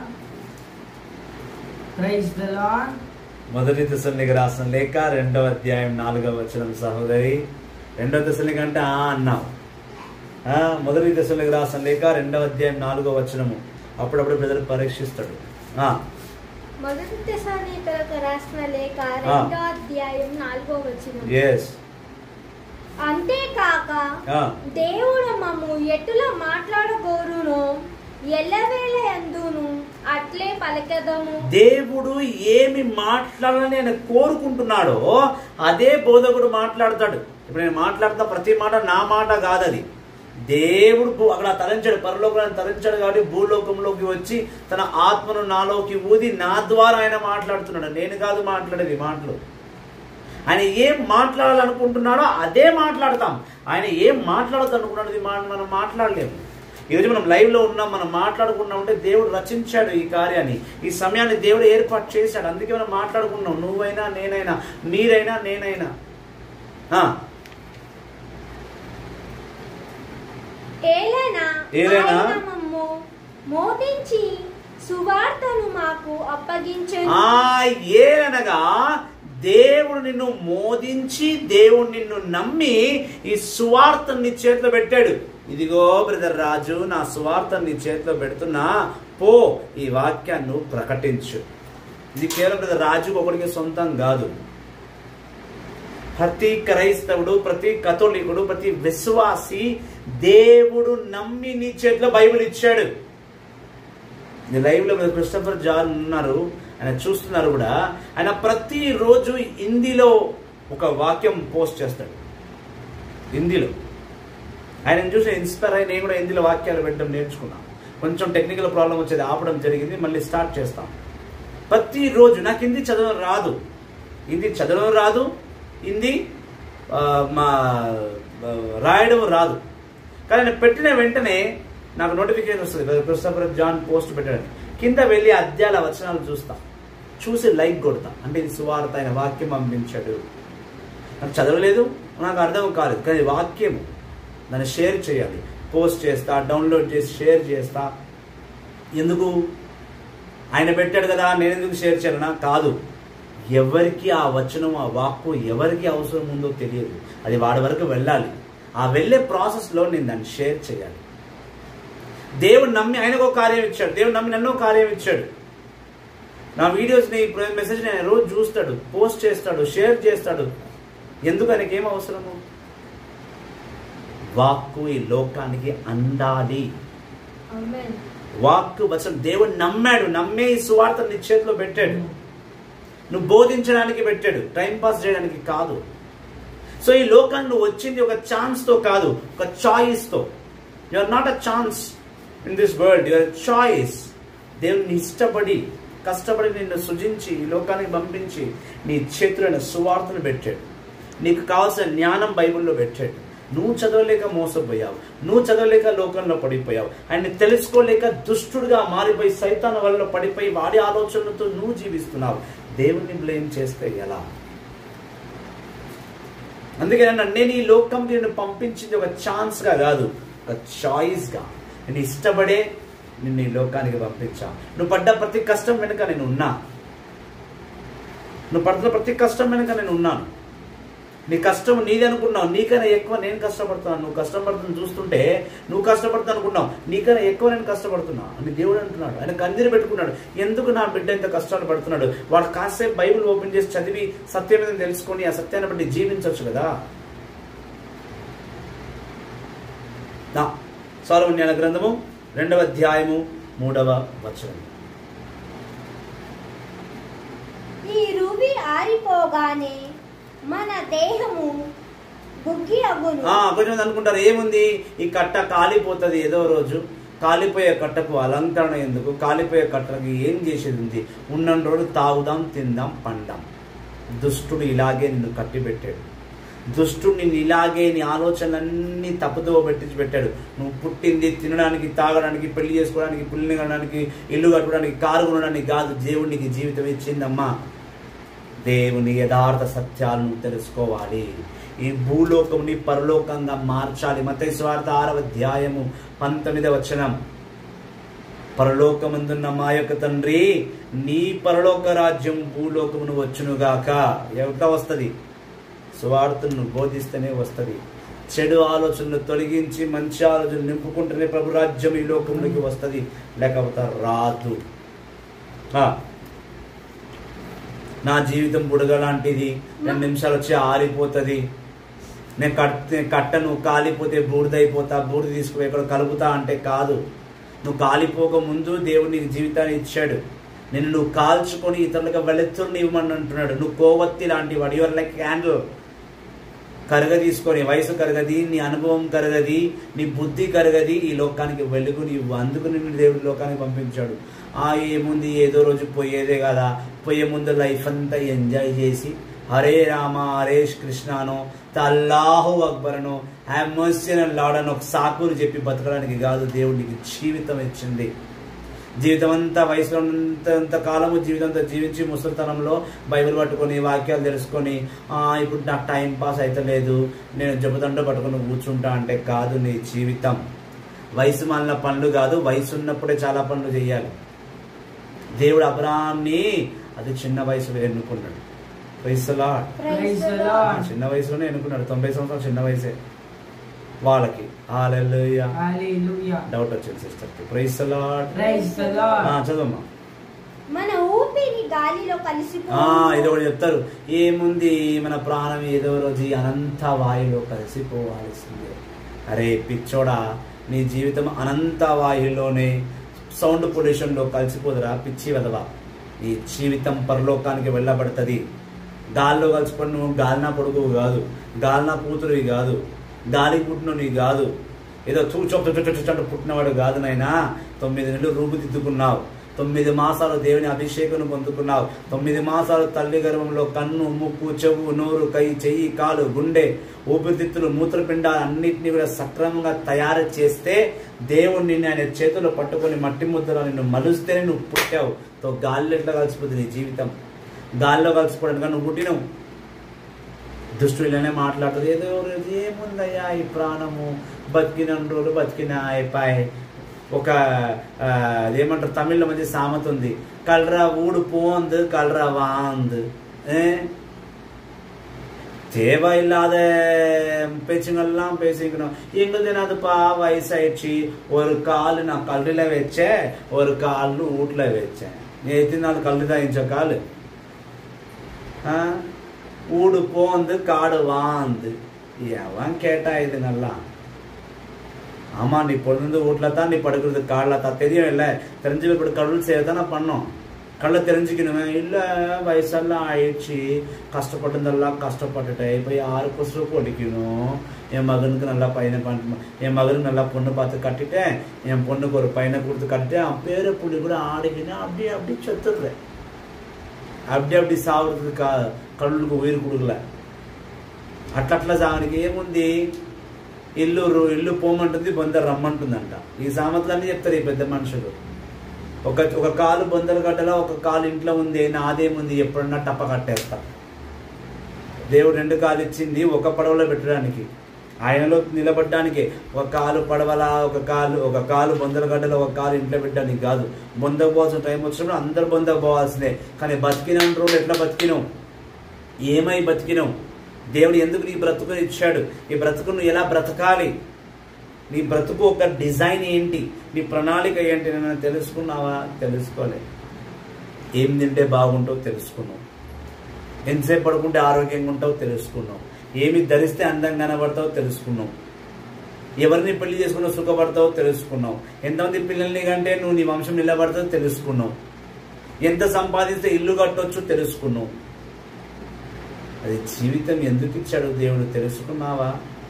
praise the Lord మొదటి దశలకి రాసిన లేఖ రెండవ అధ్యాయం నాలుగవ వచనం సహోదరి రెండవ దశలకి అంటే ఆ అన్నావు ఆ, మొదటి దశలకి రాసిన లేఖ రెండవ అధ్యాయం నాలుగవ వచనము అప్పుడప్పుడు ప్రజలు పరీక్షిస్తాడు ఆ, మొదటి తెసానీయులకు రాసిన లేఖ రెండో అధ్యాయం నాలుగో వచనం ఎస్ అంతేకాక ఆ. దేవుడు మమ్ము ఎటులా మాట్లాడగోరును ఎల్లవేళ ఎందును అట్లే పలకెదము దేవుడు ఏమి మాట్లాడాలని ఆయన కోరుకుంటున్నాడో అదే బోధకుడు మాట్లాడతాడు ఇప్పుడు నేను మాట్లాడుతున్న ప్రతి మాట నా మాట కాదది దేవుడు భూ- అక్కడ తరించాడు పరలోకాన్ని తరించాడు కాబట్టి భూలోకంలోకి వచ్చి తన ఆత్మను నాలోకి ఊది నా ద్వారా ఆయన మాట్లాడుతున్నాడు నేను కాదు మాట్లాడేది మాటలు ఆయన ఏం మాట్లాడాలనుకుంటున్నాడో అదే మాట్లాడతాం ఆయన ఏం మాట్లాడదు అనుకున్నది మనం మాట్లాడలేము ఈరోజు మనం లైవ్ లో ఉన్నాం మనం మాట్లాడుకున్నాం అంటే దేవుడు రచించాడు ఈ కార్యాన్ని ఈ సమయాన్ని దేవుడు ఏర్పాటు చేశాడు అందుకే మనం మాట్లాడుకున్నాం నువ్వైనా నేనైనా మీరైనా నేనైనా ఆ, ఏలైనా ఏలైనా? ఆయన మమ్ము మోటించి సువార్తను మాకు అప్పగించెను ఆ ఏలనగా దేవుడు నిన్ను మోదించి దేవుడు నిన్ను నమ్మి ఈ సువార్తను నీ చేతిలో పెట్టాడు ఇదిగో బ్రదర్ రాజు నా సువార్తను నీ చేతిలో పెడుతున్నా పో ఈ వాక్యాన్ని నువ్వు ప్రకటించు ఇది కేవలం బ్రదర్ రాజుకు ఒకడికి సొంతం కాదు ప్రతి క్రైస్తవుడు ప్రతి కథోలికుడు ప్రతి విశ్వాసి దేవుడు నమ్మి నీ చేతిలో బైబిల్ ఇచ్చాడు ఈ లైవ్ లో మీరు క్రిస్టఫర్ జాన్ ఉన్నారు ఆయన చూస్తున్నారు కూడా ఆయన ప్రతిరోజు హిందీలో ఒక వాక్యం పోస్ట్ చేస్తాడు హిందీలో ఆయన చూసి ఇన్స్పైర్ అయ్యి నేను కూడా హిందీలో వాక్యాలు పెట్టడం నేర్చుకున్నాను కొంచెం టెక్నికల్ ప్రాబ్లం వచ్చేది ఆపడం జరిగింది మళ్ళీ స్టార్ట్ చేస్తాం ప్రతిరోజు నాకు హిందీ చదవడం రాదు హిందీ చదవడం రాదు హిందీ ఆ, మా ఆ, రాయడం రాదు కానీ నేను పెట్టిన వెంటనే నాకు నోటిఫికేషన్ వస్తుంది క్రిస్టఫర్ జాన్ పోస్ట్ పెట్టాడు కింద వెళ్ళి అధ్యాయాల వచనాలు చూస్తా చూసి లైక్ కొడతా అంటే ఇది సువార్త ఆయన వాక్యం పంపించాడు నాకు చదవలేదు నాకు అర్థం కాలేదు కానీ వాక్యం దాన్ని షేర్ చేయాలి పోస్ట్ చేస్తా డౌన్లోడ్ చేసి షేర్ చేస్తా ఎందుకు ఆయన పెట్టాడు కదా నేను ఎందుకు షేర్ చేయాలనా కాదు ఎవరికి ఆ వచనం ఆ వాక్కు ఎవరికి అవసరం ఉందో తెలియదు అది వాడి వరకు వెళ్ళాలి ఆ వెళ్ళే ప్రాసెస్లో నేను దాన్ని షేర్ చేయాలి దేవుడు నమ్మి ఆయనకు ఒక కార్యం ఇచ్చాడు దేవుడు నమ్మి నన్ను ఒక కార్యం ఇచ్చాడు నా వీడియోస్ని మెసేజ్ ఆయన రోజు చూస్తాడు పోస్ట్ చేస్తాడు షేర్ చేస్తాడు ఎందుకు ఆయనకి ఏం అవసరము వాక్కు ఈ లోకానికి అందాలి Amen. వాక్కు వచనం దేవుడు నమ్మాడు నమ్మే ఈ సువార్త నీ చేతిలో పెట్టాడు నువ్వు బోధించడానికి పెట్టాడు టైం పాస్ చేయడానికి కాదు సో ఈ లోకాన్ని నువ్వు వచ్చింది ఒక ఛాన్స్తో కాదు ఒక చాయిస్తో you are not a chance in this world your choice దేవుని ఇష్టపడి కష్టపడి నిన్ను సృజించి ఈ లోకానికి పంపించి నీ చేతులను సువార్తను పెట్టాడు నీకు కావాల్సిన జ్ఞానం బైబిల్లో పెట్టాడు నువ్వు చదవలేక మోసపోయావు నువ్వు చదవలేక లోకంలో పడిపోయావు ఆయన్ని తెలుసుకోలేక దుష్టుడుగా మారిపోయి సైతాన్ వల్ల పడిపోయి వాడి ఆలోచనలతో నువ్వు జీవిస్తున్నావు దేవుణ్ణి బ్లేమ్ చేస్తే ఎలా అందుకే నన్ను నేను ఈ లోకంకి నేను పంపించింది ఒక ఛాన్స్గా కాదు ఒక చాయిస్గా నేను ఇష్టపడే నిన్ను ఈ లోకానికి పంపించా నువ్వు పడ్డ ప్రతి కష్టం వెనుక నేను ఉన్నా నువ్వు పడుతున్న ప్రతి కష్టం వెనుక నేను ఉన్నాను నీ కష్టం నీది అనుకున్నావు నీకైనా ఎక్కువ నేను కష్టపడుతున్నాను నువ్వు కష్టపడుతున్న చూస్తుంటే నువ్వు కష్టపడుతున్నా అనుకున్నావు నీకైనా ఎక్కువ నేను కష్టపడుతున్నా అని దేవుడు అంటున్నాడు ఆయన కందిరి పెట్టుకున్నాడు ఎందుకు నా బిడ్డ ఇంత కష్టాలు పడుతున్నాడు వాడు కాసేపు బైబిల్ ఓపెన్ చేసి చదివి సత్యం ఏదో తెలుసుకొని ఆ సత్యాన్ని బట్టి జీవించవచ్చు కదా నా సార్వన్యాల గ్రంథము రెండవ అధ్యాయము మూడవ వచనం ఈ రువి ఆరిపోగానే మన దేహము బుగ్గి అగును ఆ, కొంచెం అనుకుంటారు ఏముంది ఈ కట్ట కాలిపోతుంది ఏదో రోజు కాలిపోయే కట్టకు అలంకరణ ఎందుకు కాలిపోయే కట్టకు ఏం చేసేది ఉంది ఉన్న రోజు తాగుదాం తిందాం పండాం దుష్టుడు ఇలాగే నిన్ను కట్టిపెట్టాడు దుష్టుడు నిన్ను ఇలాగే నీ ఆలోచనలన్నీ తప్పుదో పెట్టించి పెట్టాడు నువ్వు పుట్టింది తినడానికి తాగడానికి పెళ్లి చేసుకోవడానికి పిల్లని కనడానికి ఇల్లు కట్టుకోవడానికి కారు కొనడానికి కాదు దేవుడికి జీవితం ఇచ్చిందమ్మా దేవుని యథార్థ సత్యాలను తెలుసుకోవాలి ఈ భూలోకముని పరలోకంగా మార్చాలి మత స్వార్థ ఆరవ అధ్యాయము పంతొమ్మిదవ వచనం పరలోకమందున్న మా యొక్క తండ్రి నీ పరలోక రాజ్యం భూలోకమును వచ్చునుగాక ఎట వస్తుంది సువార్తను బోధిస్తేనే వస్తుంది చెడు ఆలోచనలు తొలగించి మంచి ఆలోచనలు నింపుకుంటేనే ప్రభు రాజ్యం ఈ లోకంలోకి వస్తుంది లేకపోతే రాదు ఆ. నా జీవితం బుడగ లాంటిది రెండు నిమిషాలు వచ్చి ఆరిపోతుంది నేను కట్ నేను కట్టను కాలిపోతే బూడిదైపోతా బూడిద తీసుకుపోయి ఎక్కడ కలుపుతా అంటే కాదు నువ్వు కాలిపోక ముందు దేవుడు నీకు జీవితాన్ని ఇచ్చాడు నిన్ను నువ్వు కాల్చుకొని ఇతరులకు వెళుతుని ఇవ్వమని అంటున్నాడు నువ్వు కోవత్తి లాంటి వాడు యువర్ లైక్ క్యాండిల్ కరగ తీసుకొని వయసు కరగది నీ అనుభవం కరగది నీ బుద్ధి కరగది ఈ లోకానికి వెలుగు నీవు అందుకు నిన్ను దేవుడు లోకానికి పంపించాడు ఆ ఏముంది ఏదో రోజు పోయేదే కదా పోయే ముందు లైఫ్ అంతా ఎంజాయ్ చేసి హరే రామ హరేష్ కృష్ణనో తల్లాహు అక్బరనో హ్యామర్సిన్ లాడనో ఒక సాకులు చెప్పి బతకడానికి కాదు దేవుడు నీకు జీవితం ఇచ్చింది జీవితం అంతా వయసులో ఉన్నంత కాలము జీవితం అంతా జీవించి ముసలితనంలో బైబిల్ పట్టుకొని వాక్యాలు తెలుసుకొని "ఆ, ఇప్పుడు నాకు టైం పాస్ అయితే లేదు నేను జబదండ పట్టుకొని కూర్చుంటా అంటే కాదు నీ జీవితం వయసు మాలిన పనులు కాదు వయసు ఉన్నప్పుడే చాలా పనులు చేయాలి దేవుడు అబ్రాహాంని అది చిన్న వయసులో ఎన్నుకున్నాడు వయసులా Praise the Lord. చిన్న వయసులోనే ఎన్నుకున్నాడు తొంభై సంవత్సరాలు చిన్న వయసే వాళ్ళకి హల్లెలూయా Hallelujah. డౌట్ వచ్చింది సిస్టర్కి price lord Praise the Lord. చదవమ్మా మన ఊపిరి గాలిలో కలిసిపో ఆ, ఇది ఒకటి చెప్తారు ఏముంది మన ప్రాణం ఏదో రోజు ఈ అనంత వాయులో కలిసిపోవాల్సిందే అరే పిచ్చోడా నీ జీవితం అనంత వాయులోనే సౌండ్ పొల్యూషన్లో కలిసిపోదురా పిచ్చి వెదవా నీ జీవితం పరలోకానికి వెళ్ళబడుతుంది గాల్లో కలిసిపోయి నువ్వు గాలినా పొడుగు కాదు గాలినా కూతురువి కాదు గాలికి పుట్టిన నీ కాదు ఏదో చూచొప్పు చుట్టూ పుట్టినవాడు కాదు నాయనా తొమ్మిది నెలలు రూపుదిద్దుకున్నావు తొమ్మిది మాసాలు దేవుని అభిషేకం పొందుకున్నావు తొమ్మిది మాసాలు తల్లి గర్భంలో కన్ను ముక్కు చెవు నోరు కై చెయ్యి కాలు గుండె ఊపిరితిత్తులు మూత్రపిండాలు అన్నింటినీ కూడా సక్రమంగా తయారు చేస్తే దేవుడు నిన్ను ఆయన చేతుల్లో పట్టుకొని మట్టి ముద్దలో నిన్ను మలుస్తేనే నువ్వు పుట్టావు తో గాలిలో ఎట్లా కలిసిపోతుంది నీ జీవితం గాలిలో కలిసిపోవడానికి నువ్వు పుట్టినవు దుష్టులు ఇలానే మాట్లాడుతుంది ఏదో రోజు ఏముందయ్యా ఈ ప్రాణము బతికిన రోజులు బతికిన అయిపోయి ఒక ఆ, అదేమంటారు తమిళ్లో మంచి సామెత ఉంది కలరా ఊడు పోందు కలరా వాందు ఏ தேவையில்லாத பேச்சுங்கள்லாம் பேசிக்கணும் எங்களுது என்னதுப்பா வயசாயிடுச்சு ஒரு கால் நான் கல்லில் வச்சேன் ஒரு கால் வீட்டில் வச்சேன் நேற்று நாள் கல்லு தான் இஞ்ச கால் ஆ? ஊடு போந்து காடு வாந்து எவன் கேட்டா இது நல்லா ஆமா நீ பொழுது வீட்டுல தான் நீ படுக்கிறது காலில் தான் தெரியும் இல்ல தெரிஞ்சு இப்படி கடவுள் சேவை தானே பண்ணோம் கள்ள தெரிஞ்சுக்கணுமே இல்ல வயசெல்லாம் ஆயிடுச்சு கஷ்டப்பட்டதெல்லாம் கஷ்டப்பட்டுட்டேன் இப்போ யாருக்கு சுருக்கு படிக்கணும் என் மகனுக்கு நல்லா பையனை பண்ண என் மகனுக்கு நல்லா பொண்ணு பார்த்து கட்டிட்டேன் என் பொண்ணுக்கு ஒரு பையனை கொடுத்து கட்டிட்டேன் அவன் பேரை புள்ளி கூட ஆடிக்கினேன் அப்படியே அப்படியே செத்துடுறேன் அப்படி அப்படி సావడానికి కా కళ్ళకు ఉయిరు కుడుగుల అట్లట్లా సావడానికి ఏముంది ఇల్లు రు- ఇల్లు పోమంటుంది బొంద రమ్మంటుందంట ఈ సామెతలన్నీ చెప్తారు ఈ పెద్ద మనుషులు ఒక ఒక కాలు బొందల గడ్డలో ఒక కాలు ఇంట్లో ఉంది నాదేముంది ఎప్పుడన్నా టప్ప కట్టేస్తా దేవుడు రెండు కాలు ఇచ్చింది ఒక పడవలో పెట్టడానికి ఆయనలో నిలబడడానికి ఒక కాలు పడవలా ఒక కాలు ఒక కాలు బొందల గడ్డలో ఒక కాలు ఇంట్లో పెట్టడానికి కాదు బొందకు పోవాల్సిన టైం వచ్చినప్పుడు అందరు బొందకు పోవాల్సిందే కానీ బతికిన రోజులు ఎట్లా బతికినాం ఏమై బతికినాం దేవుడు ఎందుకు నీ బ్రతుకుని ఇచ్చాడు ఈ బ్రతుకును ఎలా బ్రతకాలి నీ బ్రతుకు ఒక డిజైన్ ఏంటి నీ ప్రణాళిక ఏంటి నేను తెలుసుకున్నావా తెలుసుకోలే ఏం తింటే బాగుంటావు తెలుసుకున్నావు ఎంతసేపు పడుకుంటే ఆరోగ్యంగా ఉంటావు తెలుసుకున్నావు ఏమి ధరిస్తే అందంగా కనబడతావు తెలుసుకున్నావు ఎవరిని పెళ్లి చేసుకున్నావు సుఖపడతావు తెలుసుకున్నావు ఎంతమంది పిల్లల్ని కంటే నువ్వు నీ వంశం నిలబడతావు తెలుసుకున్నావు ఎంత సంపాదిస్తే ఇల్లు కట్టొచ్చు తెలుసుకున్నావు అది జీవితం ఎందుకు ఇచ్చాడు దేవుడు తెలుసుకున్నావా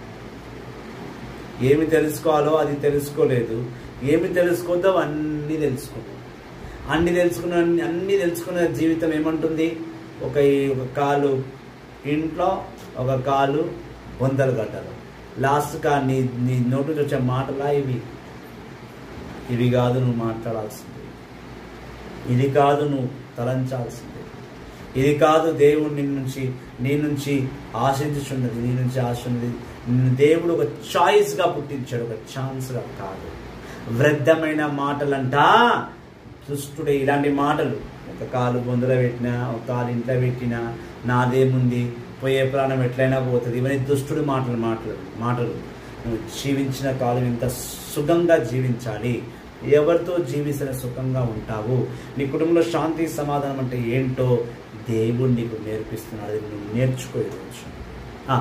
ఏమి తెలుసుకోవాలో అది తెలుసుకోలేదు ఏమి తెలుసుకోవద్దో అన్నీ తెలుసుకున్నావు అన్ని తెలుసుకున్న అన్ని తెలుసుకున్న జీవితం ఏమంటుంది ఒక ఈ- ఒక కాలు ఇంట్లో ఒక కాలు వందలు గడ్డలు లాస్ట్ కా నీ నీ నోటి నుంచి వచ్చే మాటలా ఇవి ఇవి కాదు నువ్వు మాట్లాడాల్సింది ఇది కాదు నువ్వు తలంచాల్సింది ఇది కాదు దేవుడు నీ నుంచి నీ నుంచి ఆశించుచున్నది నీ నుంచి ఆశ ఉన్నది నిన్ను దేవుడు ఒక చాయిస్గా పుట్టించాడు ఒక ఛాన్స్గా కాదు వృద్ధమైన మాటలంట దుష్టుడే ఇలాంటి మాటలు ఒక కాలు బొందులో పెట్టినా ఒక కాలు ఇంట్లో పెట్టినా నాదేముంది పోయే ప్రాణం ఎట్లయినా పోతుంది ఇవన్నీ దుష్టుడి మాటలు మాటలు మాటలు నువ్వు జీవించిన కాలం ఎంత సుఖంగా జీవించాలి ఎవరితో జీవిస్తే సుఖంగా ఉంటావు నీ కుటుంబంలో శాంతి సమాధానం అంటే ఏంటో దేవుడు నీకు నేర్పిస్తున్నాడు అది నువ్వు నేర్చుకో ఈరోజు ఆ,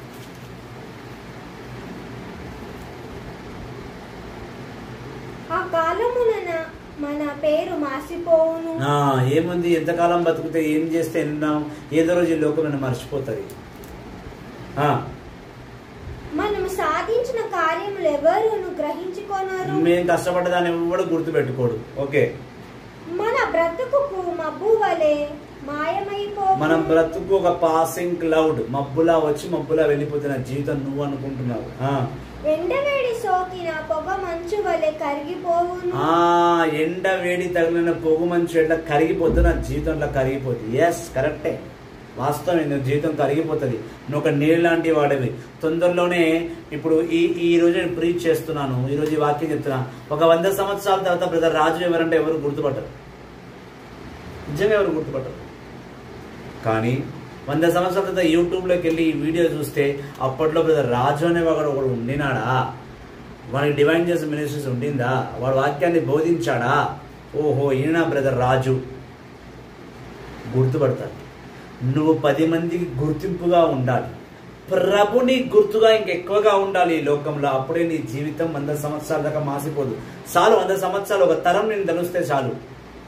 ఆ కాలమున మన పేరు మాసిపోవును ఆ, ఏముంది ఎంతకాలం బతుకుతే ఏం చేస్తే ఎన్నాం ఏదో రోజు ఈ లోకం నన్ను మర్చిపోతుంది ఆ, మనము సాధించిన కార్యములు ఎవరును గ్రహించుకోనరు మేము కష్టపడ్డదాన్ని ఎవడు గుర్తుపెట్టుకోడు ఓకే మన బ్రతుకుకు మబ్బు వలె మాయమైపో మనం బ్రతుకు ఒక పాసింగ్ క్లౌడ్ మబ్బులా వచ్చి మబ్బులా వెళ్ళిపోతున్న జీవితం నువ్వు అనుకుంటున్నావు ఆ. ఎండవేడి సోకిన పొగ మంచు వలె కరిగిపోవును ఆ ఎండ వేడి తగిలిన పొగు మంచు ఎట్లా కరిగిపోతుంది నా జీవితం ఇట్లా కరిగిపోతుంది ఎస్ కరెక్టే వాస్తవం నువ్వు జీవితం కరిగిపోతుంది నువ్వు ఒక నీళ్ళు లాంటి వాడివి తొందరలోనే ఇప్పుడు ఈ ఈ రోజు నేను ప్రీచ్ చేస్తున్నాను ఈ రోజు ఈ వాక్యం చెప్తున్నా ఒక వంద సంవత్సరాల తర్వాత బ్రదర్ రాజు ఎవరంటే ఎవరు గుర్తుపట్టరు నిజంగా ఎవరు గుర్తుపట్టరు కానీ వంద సంవత్సరాల తర్వాత యూట్యూబ్లోకి వెళ్ళి ఈ వీడియో చూస్తే అప్పట్లో బ్రదర్ రాజు అనే వాడు ఒకడు ఉండినాడా వాడికి డివైన్ చేసిన మినిస్ట్రీస్ ఉండిందా వాడు వాక్యాన్ని బోధించాడా ఓహో ఈయన బ్రదర్ రాజు గుర్తుపడతాడు నువ్వు పది మందికి గుర్తింపుగా ఉండాలి ప్రభుని గుర్తుగా ఇంకెక్కువగా ఉండాలి ఈ లోకంలో అప్పుడే నీ జీవితం వంద సంవత్సరాల దాకా మాసిపోదు చాలు వంద సంవత్సరాలు ఒక తరం నేను తలుస్తే చాలు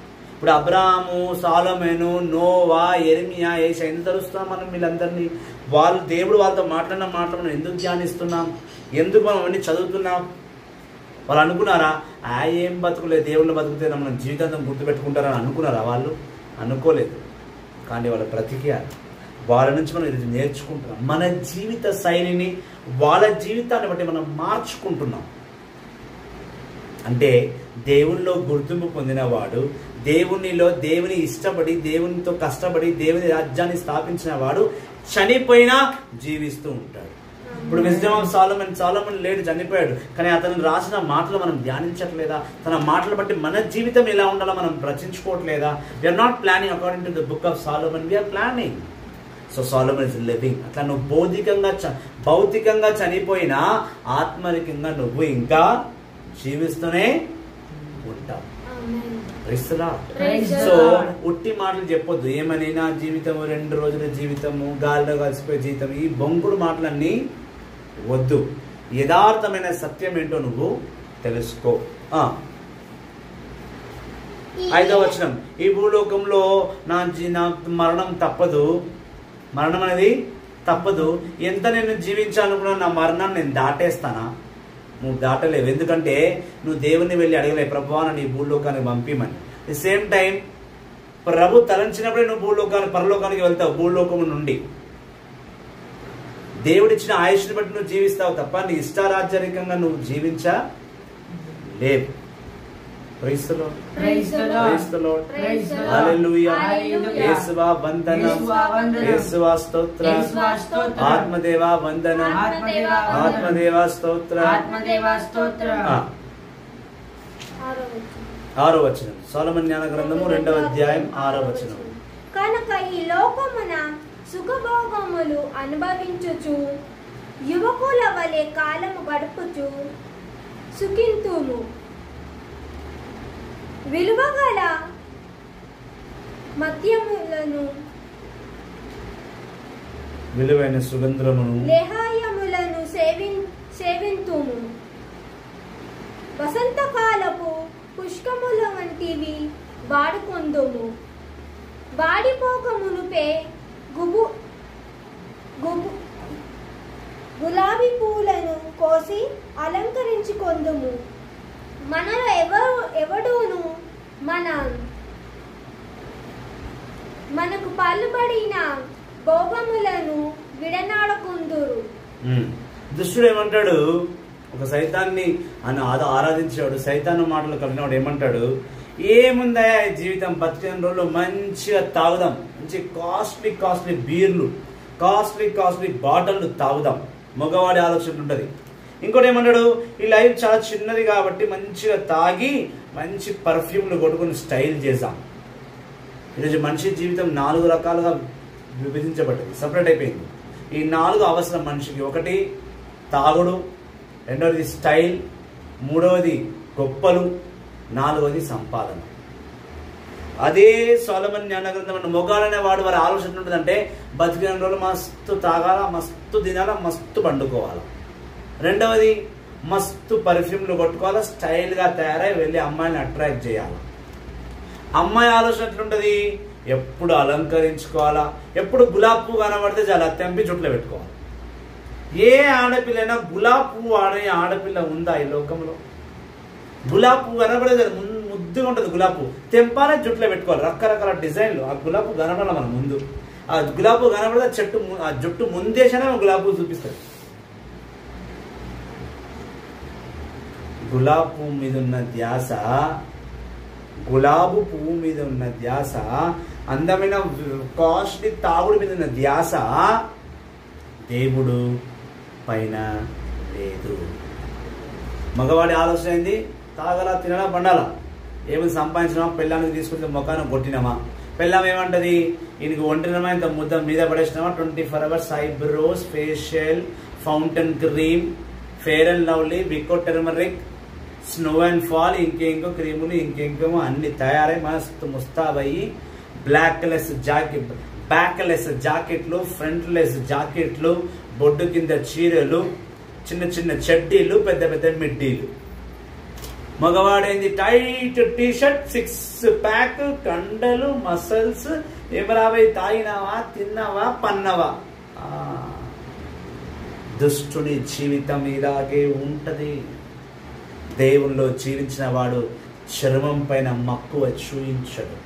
ఇప్పుడు అబ్రాహము సాలమేను నోవా ఎరిమియా ఏష ఎందుకు తరుస్తున్నాం మనం వీళ్ళందరినీ వాళ్ళు దేవుడు వాళ్ళతో మాట్లాడిన మాటలు మనం ఎందుకు ధ్యానిస్తున్నాం ఎందుకు మనం అవన్నీ చదువుతున్నాం వాళ్ళు అనుకున్నారా ఆ ఏం బతుకులే దేవుళ్ళు బతుకుతే మనం జీవితాంతం గుర్తుపెట్టుకుంటారని అనుకున్నారా వాళ్ళు అనుకోలేదు కానీ వాళ్ళు బ్రతికారు వాళ్ళ నుంచి మనం ఇది నేర్చుకుంటున్నాం మన జీవిత శైలిని వాళ్ళ జీవితాన్ని బట్టి మనం మార్చుకుంటున్నాం అంటే దేవునిలో గుర్తింపు పొందినవాడు దేవునిలో దేవుని ఇష్టపడి దేవునితో కష్టపడి దేవుని రాజ్యాన్ని స్థాపించిన వాడు చనిపోయినా జీవిస్తూ ఉంటాడు ఇప్పుడు విజ్డమ్ ఆఫ్ సాలమన్ సాలమన్ లేడు చనిపోయాడు కానీ అతను రాసిన మాటలు మనం ధ్యానించట్లేదా తన మాటలు బట్టి మన జీవితం ఎలా ఉండాలో మనం రచించుకోవట్లేదా we're not planning according to the book of Solomon we're planning so Solomon is living అట్లా నువ్వు భౌతికంగా చ- భౌతికంగా చనిపోయినా ఆత్మరికంగా నువ్వు ఇంకా జీవిస్తూనే ఉంటావు ఆమేన్. Praise the Lord. Praise the so Lord. ఉట్టి మాటలు చెప్పొద్దు ఏమని నా జీవితము రెండు రోజుల జీవితము గాలిలో కలిసిపోయే జీవితం ఈ బొంకుడు మాటలన్నీ వద్దు యథార్థమైన సత్యం ఏంటో నువ్వు తెలుసుకో ఆ, ఈ- ఐదవ వచనం ఈ భూలోకంలో నా జీ- నా మరణం తప్పదు మరణం అనేది తప్పదు ఎంత నేను జీవించాలనుకున్నా నా మరణాన్ని నేను దాటేస్తానా నువ్వు దాటలేవు ఎందుకంటే నువ్వు దేవుని వెళ్ళి అడగలే ప్రభు నన్ను ఈ భూలోకానికి పంపిమని ది సేమ్ టైం ప్రభు తలంచినప్పుడే నువ్వు భూలోకానికి పరలోకానికి వెళ్తావు భూలోకము నుండి దేవుడిచ్చిన ఆయుష్ని బట్టి నువ్వు జీవిస్తావు తప్ప నీ ఇష్టారాజ్యరికంగా నువ్వు జీవించా లేవు Praise the Lord. Praise the Lord. Praise the Lord. Praise the Lord. Hallelujah. Hallelujah. యేసువా వందనం యేసువా వందనం. యేసువా స్తోత్ర యేసువా స్తోత్రం. ఆత్మదేవా వందనం ఆత్మదేవా వందనం. ఆత్మదేవా స్తోత్ర ఆత్మదేవా స్తోత్ర ఆ, ఆరో వచనం. ఆరో వచనం సోలమన్ జ్ఞాన గ్రంథము రెండవ అధ్యాయం ఆరో వచనం కనుక ఈ లోకమున సుఖభోగములు అనుభవించుచు యువకుల వలె కాలము గడుపుచు సుఖింతుము విలువగల మద్యములను విలువైన సుగంధమును లేహాయములను సేవిన్ సేవింతుము వసంతకాలపు పుష్కముల వంటివి వాడుకొందుము వాడిపోక మునుపే గుబు గుబు గులాబీ పూలను కోసి అలంకరించుకొందుము మనలో ఎవరు ఎవడును మన మనకు పాల్పడిన భోగములను విడనాడకుందురు ఉమ్. దుష్టుడు ఏమంటాడు ఒక సైతాన్ని అని ఆద- ఆరాధించేవాడు సైతాన్ని మాటలు కలిగినవాడు ఏమంటాడు ఏముందయా ఈ జీవితం బతికిన రోజులు మంచిగా తాగుదాం మంచి కాస్ట్లీ కాస్ట్లీ బీర్లు కాస్ట్లీ కాస్ట్లీ బాటిల్లు తాగుదాం మగవాడి ఆలోచన ఉంటుంది ఇంకోటి ఏమంటాడు ఈ లైఫ్ చాలా చిన్నది కాబట్టి మంచిగా తాగి మంచి పర్ఫ్యూమ్లు కొట్టుకుని స్టైల్ చేద్దాం ఈరోజు మనిషి జీవితం నాలుగు రకాలుగా విభజించబడ్డది సపరేట్ అయిపోయింది ఈ నాలుగు అవసరం మనిషికి ఒకటి తాగుడు రెండవది స్టైల్ మూడవది గొప్పలు నాలుగవది సంపాదన అదే సోలమన్ జ్ఞాన గ్రంథం అన్న మొగాలనే వాడు వారి ఆలోచన ఉంటుందంటే బతికిన రోజులు మస్తు తాగాల మస్తు తినాల మస్తు పండుకోవాలి రెండవది మస్తు పర్ఫ్యూమ్లు కొట్టుకోవాలి స్టైల్గా తయారై వెళ్ళి అమ్మాయిని అట్రాక్ట్ చేయాలి అమ్మాయి ఆలోచన ఎట్లుంటది ఎప్పుడు అలంకరించుకోవాలా ఎప్పుడు గులాబ్ పువ్వు కనబడితే చాలా తెంపి చుట్లో పెట్టుకోవాలి ఏ ఆడపిల్లైనా గులాబ్ పువ్వు ఆడే ఆడపిల్ల ఉందా ఈ లోకంలో గులాబ్ పువ్వు కనబడేది అది మున్- ముద్దుగా ఉంటుంది గులాబ్ పువ్వు తెంపాలే జుట్లో పెట్టుకోవాలి రకరకాల డిజైన్లు ఆ గులాబ్ పువ్వు కనబడాలి మన ముందు ఆ గులాబ్ పువ్వు కనబడితే ఆ చెట్టు ము- ఆ జుట్టు ముందేసనే గులాబ్ పువ్వు చూపిస్తుంది గులాబ్ పువ్వు మీద ఉన్న ధ్యాస గులాబు పువ్వు మీద ఉన్న ధ్యాస అందమైన కాస్ట్లీ తాగుడు మీద ఉన్న ధ్యాస దేవుడు పైన లేదు మగవాడి ఆలోచన ఏంది తాగలా తినలా పండాలా ఏమి సంపాదించినామా పెళ్ళానికి తీసుకుంటే ముఖాన్ని కొట్టినామా పెళ్ళాం ఏమంటది ఈయనకి ఒంటినమా ఇంత ముద్ద మీద పడేసినామా twenty four hours eyebrows facial fountain cream fair and lovely Vicco turmeric snow and fall ఇంకేంకో క్రీములు ఇంకేంకేమో అన్ని తయారై మస్తు ముస్తాబయ్యి black less jacket back less జాకెట్లు ఫ్రంట్ లెస్ జాకెట్లు బొడ్డు కింద చీరలు చిన్న చిన్న చెడ్డీలు పెద్ద పెద్ద మిడ్డీలు మగవాడేంది tight T shirt six pack కండలు మసల్స్ ఏమరావై తాగినావా తిన్నావా పన్నవా ఆ, దుష్టుని జీవితం ఇలాగే ఉంటది దేవుల్లో జీవించిన వాడు చర్మం పైన మక్కువ చూయించడు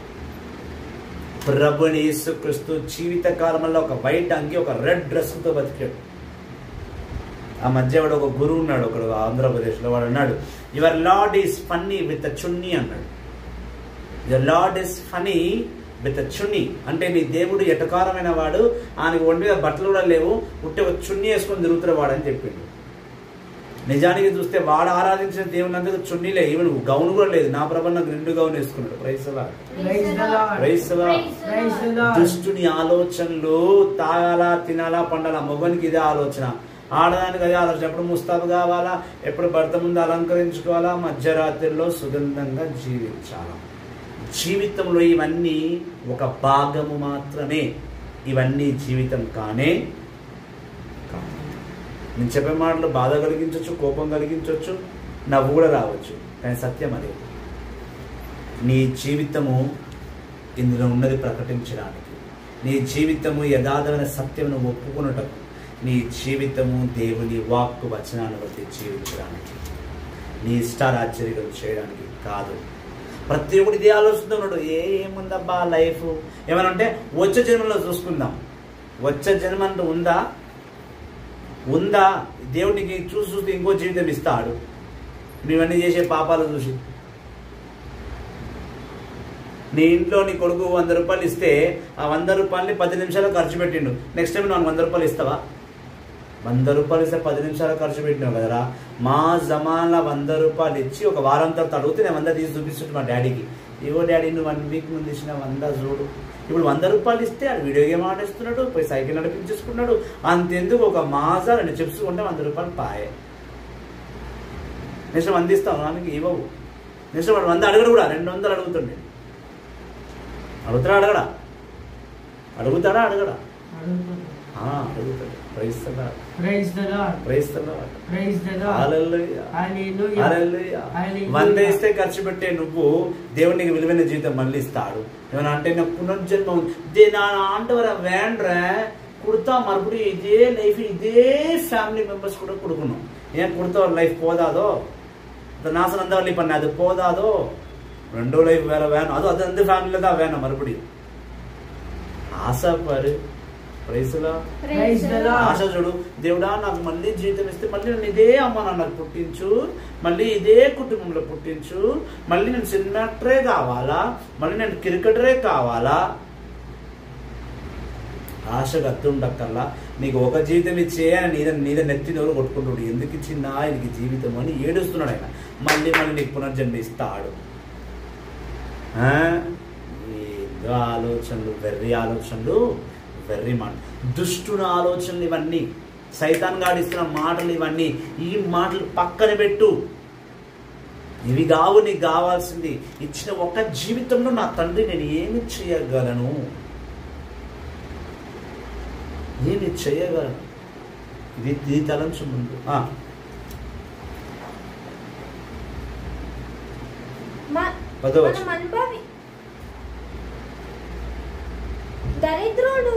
ప్రభుని యేసుక్రీస్తు జీవిత కాలంలో ఒక వైట్ అంగి ఒక రెడ్ డ్రెస్తో బతికాడు ఆ మధ్య వాడు ఒక గురువు ఉన్నాడు ఒకడు ఆంధ్రప్రదేశ్లో వాడు అన్నాడు your lord is funny with chunni అన్నాడు your lord is funny with chunni అంటే నీ దేవుడు ఎటకారమైన వాడు ఆయనకు ఒంటి మీద బట్టలు కూడా లేవు ఉట్టి ఒక చున్నీ వేసుకొని తిరుగుతున్న వాడు అని చెప్పిండు నిజానికి చూస్తే వాడు ఆరాధించిన దేవుని అందుకు చున్నీలే ఈవెన్ గౌన్ కూడా లేదు నా ప్రభ నాకు రెండు గౌన్ వేసుకున్నాడు ప్రైసలా Praise the Lord. ప్రైసలా Praise the Lord. దుష్టుని ఆలోచనలు తాగాలా తినాలా పండాలా మొగనికి ఇదే ఆలోచన ఆడదానికి అదే ఆలోచన ఎప్పుడు ముస్తాబు కావాలా ఎప్పుడు భర్త ముందు అలంకరించుకోవాలా మధ్యరాత్రిలో సుగంధంగా జీవించాలా జీవితంలో ఇవన్నీ ఒక భాగము మాత్రమే ఇవన్నీ జీవితం కానే కాదు. నేను చెప్పే మాటలు బాధ కలిగించవచ్చు కోపం కలిగించవచ్చు నవ్వు కూడా రావచ్చు కానీ సత్యం అదే నీ జీవితము ఇందులో ఉన్నది ప్రకటించడానికి నీ జీవితము యథార్థమైన సత్యమును ఒప్పుకున్నటకు నీ జీవితము దేవుని వాక్కు వచనాన్ని బట్టి జీవించడానికి నీ ఇష్టారాచర్యలు చేయడానికి కాదు ప్రతి ఒక్కటి ఇదే ఆలోచనతో ఉన్నాడు ఏ ఏముందబ్బా లైఫ్ ఏమైనా ఉంటే వచ్చే జన్మలో చూసుకుందాం వచ్చే జన్మ అంటూ ఉందా ఉందా దేవుడికి చూసి చూస్తే ఇంకో జీవితం ఇస్తాడు నువ్వన్నీ చేసే పాపాలు చూసి నీ ఇంట్లో నీ కొడుకు వంద రూపాయలు ఇస్తే ఆ వంద రూపాయలని పది నిమిషాలు ఖర్చు పెట్టిండు నెక్స్ట్ టైం నువ్వు వంద రూపాయలు ఇస్తావా వంద రూపాయలు ఇస్తే పది నిమిషాలు ఖర్చు పెట్టినావు కదరా మా జమాన్లో వంద రూపాయలు ఇచ్చి ఒక వారం తర్వాత అడిగితే నేను వంద తీసి చూపిస్తుంటే మా డాడీకి ఏవో డాడీ నువ్వు వన్ వీక్ ముందు ఇచ్చిన వంద చూడు ఇప్పుడు వంద రూపాయలు ఇస్తే అది వీడియో గేమ్ ఆడేస్తున్నాడు పోయి సైకిల్ నడిపించేసుకున్నాడు అంతెందుకు ఒక మాసా రెండు చిప్స్ కొంటే వంద రూపాయలు పాయే నెక్స్ట్ వంద ఇస్తావు నాకు ఇవ్వవు నెక్స్ట్ వాడు వంద అడగడు కూడా రెండు వందలు అడుగుతుండే అడుగుతాడా అడగడా అడుగుతాడా అడగడా అడుగుతాడు. ఆ, అడుగుతాడు ప్రైస్తలా Praise the Lord. ప్రైస్తలా Praise the Lord. Hallelujah Hallelujah. Hallelujah Hallelujah. వంద ఇస్తే ఖర్చు పెట్టే నువ్వు దేవునికి విలువైన జీవితం మళ్ళీ ఇస్తాడు ఏమన్నా అంటే నాకు పునర్జన్మ ఉంది. దే నా ఆంటవర వేండ్రా కుడతా మరుపుడు ఇదే లైఫ్ ఇదే ఫ్యామిలీ మెంబర్స్ కూడా కుడుకున్నాం ఏం కుడతా లైఫ్ పోదాదో నాశనం అంతా వాళ్ళ పని అది పోదాదో రెండో లైఫ్ వేరే వేను అది అది అంత ఫ్యామిలీలో దా వేన మరుపుడి ఆశపడు ప్రైస్లో Praise the Lord. ఆశ చూడు దేవుడా నాకు మళ్ళీ జీవితం ఇస్తే మళ్ళీ నన్ను ఇదే అమ్మ నాన్నకు పుట్టించు మళ్ళీ ఇదే కుటుంబంలో పుట్టించు మళ్ళీ నేను సినిమా యాక్టరే కావాలా మళ్ళీ నేను క్రికెటరే కావాలా ఆశ గత్తుండక్కల్లా నీకు ఒక జీవితం ఇచ్చే ఆయన నీద నీద నెత్తి నోరు కొట్టుకుంటాడు ఎందుకు ఇచ్చిందా ఆయనకి జీవితం అని ఏడుస్తున్నాడు ఆయన మళ్ళీ మళ్ళీ నీకు పునర్జన్మ ఇస్తాడు ఆ? ఏదో ఆలోచనలు వెర్రి ఆలోచనలు వెర్రి మాట దుష్టుని ఆలోచనలు ఇవన్నీ సైతాన్ గాడిస్తున్న మాటలు ఇవన్నీ ఈ మాటలు పక్కన పెట్టు ఇవి కావు నీకు కావాల్సింది ఇచ్చిన ఒక జీవితంలో నా తండ్రి నేను ఏమి చేయగలను ఏమి చేయగలను ఇది ఇది తలంచు ముందు ఆ, మ- పదో వచనం. మనం అనుభవి దరిద్రుడు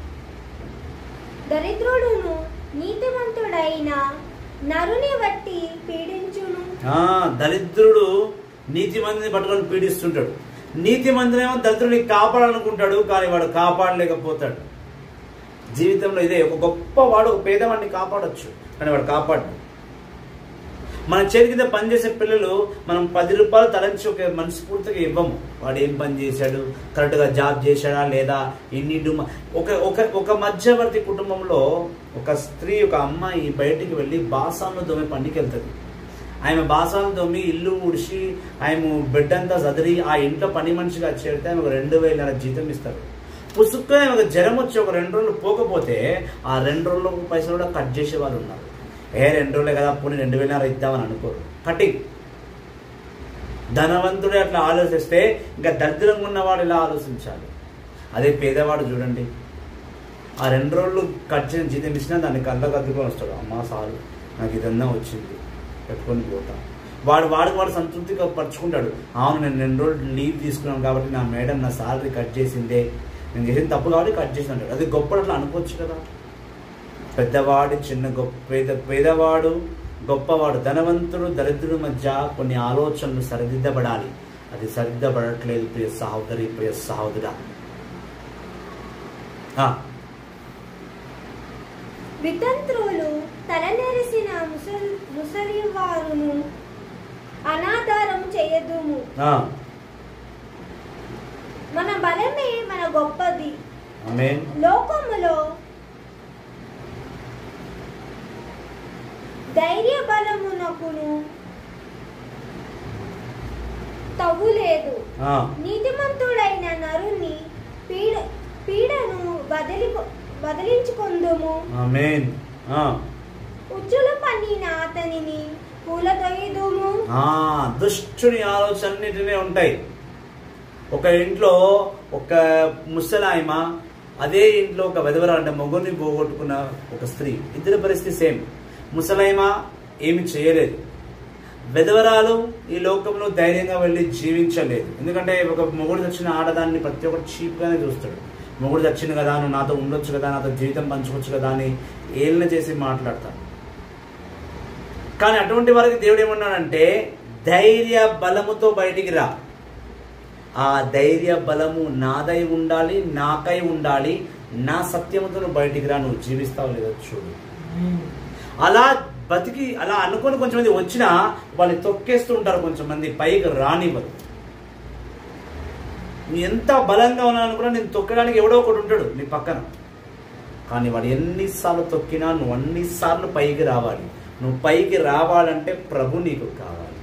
దరిద్రుడును నీతిమంతుడైన నరుని బట్టి పీడించును ఆ, దరిద్రుడు నీతి మందిని పట్టుకొని పీడిస్తుంటాడు నీతి మందినేమో దరిద్రుడిని కాపాడాలనుకుంటాడు కానీ వాడు కాపాడలేకపోతాడు జీవితంలో ఇదే ఒక గొప్పవాడు ఒక పేదవాడిని కాపాడొచ్చు కానీ వాడు కాపాడు మన చేతి కింద పనిచేసే పిల్లలు మనం పది రూపాయలు తలంచి ఒక మనస్ఫూర్తిగా ఇవ్వము వాడు ఏం పని చేశాడు కరెక్ట్గా జాబ్ చేశాడా లేదా ఎన్ని డుమ ఒక ఒక ఒక మధ్యవర్తి కుటుంబంలో ఒక స్త్రీ ఒక అమ్మాయి బయటికి వెళ్ళి బాసాలను దొమ్మే పనికి వెళ్తుంది ఆమె బాసాలను దొమ్మి ఇల్లు ఉడిచి ఆమె బెడ్ అంతా చదిరి ఆ ఇంట్లో పని మనిషిగా చేరితే ఆమె ఒక రెండు వేల జీతం ఇస్తారు పుసుక్గా ఆమెకు జ్వరం వచ్చి ఒక రెండు రోజులు పోకపోతే ఆ రెండు రోజుల పైసలు కూడా కట్ చేసే వాళ్ళు ఉన్నారు ఏ రెండు రోజులే కదా పోనీ రెండు వేలన్నర ఇద్దామని అనుకోరు కటింగ్ ధనవంతుడే అట్లా ఆలోచిస్తే ఇంకా దరిద్రంగా ఉన్నవాడు ఇలా ఆలోచించాలి అదే పేదవాడు చూడండి ఆ రెండు రోజులు కట్ చేసిన జీతం ఇచ్చినా దాన్ని కళ్ళ కద్దుకొని వస్తాడు అమ్మా సారు నాకు ఇదన్నా వచ్చింది పెట్టుకొని పోతా వాడు వాడికి వాడు సంతృప్తిగా పరుచుకుంటాడు అవును నేను రెండు రోజులు లీవ్ తీసుకున్నాను కాబట్టి నా మేడం నా సాలరీ కట్ చేసిందే నేను చేసిన తప్పు కాబట్టి కట్ చేసి అంటాడు అది గొప్ప అట్లా అనుకోవచ్చు కదా పెద్దవాడి చిన్న గొప్ప పేద పేదవాడు గొప్పవాడు ధనవంతుడు దరిద్రుడి మధ్య కొన్ని ఆలోచనలు సరిదిద్దబడాలి అది సరిదిద్దబడట్లేదు ప్రియ సహోదరి ప్రియ సహోదరా ఆ, వితంత్రులు తలనెరిసిన ముసలి ముసలివారును అనాధారం చేయదుము ఆ, మన బలమే మన గొప్పది ఆమేన్ లోకములో ధైర్య బలమునకును తగులేదు ఆ, నీతిమంతుడైన నరుని పీడ పీడను బదిలి బదిలించుకుందుము ఆమేన్ ఆ, ఉచ్చులు పన్నిన అతనిని కూలదొయ్యుదుము ఆ, దుష్టుని ఆలోచనన్నిటినే ఉంటాయి ఒక ఇంట్లో ఒక ముసలాయమ అదే ఇంట్లో ఒక వెధవర అంటే మొగుని పోగొట్టుకున్న ఒక స్త్రీ ఇద్దరి పరిస్థితి సేమ్ ముసలాయమ ఏమి చేయలేదు వెధవరాలు ఈ లోకంలో ధైర్యంగా వెళ్ళి జీవించలేదు ఎందుకంటే ఒక మొగుడు తెచ్చిన ఆడదాన్ని ప్రతి ఒక్కరు చీప్గానే చూస్తాడు మొగుడు తెచ్చింది కదా నువ్వు నాతో ఉండొచ్చు కదా నాతో జీవితం పంచుకోవచ్చు కదా అని ఏళ్ళని చేసి మాట్లాడతాడు కానీ అటువంటి వారికి దేవుడు ఏమన్నాడంటే ధైర్య బలముతో బయటికి రా ఆ ధైర్య బలము నాదై ఉండాలి నాకై ఉండాలి నా సత్యముతో నువ్వు బయటికి రా నువ్వు జీవిస్తావు లేదో చూడు అలా బతికి అలా అనుకొని కొంచెం మంది వచ్చినా వాళ్ళు తొక్కేస్తూ ఉంటారు కొంచెం మంది పైకి రానివ్వరు నీ ఎంత బలంగా ఉన్నాను కూడా నేను తొక్కడానికి ఎవడో ఒకడు ఉంటాడు నీ పక్కన కానీ వాడు ఎన్నిసార్లు తొక్కినా నువ్వు అన్నిసార్లు పైకి రావాలి నువ్వు పైకి రావాలంటే ప్రభు నీకు కావాలి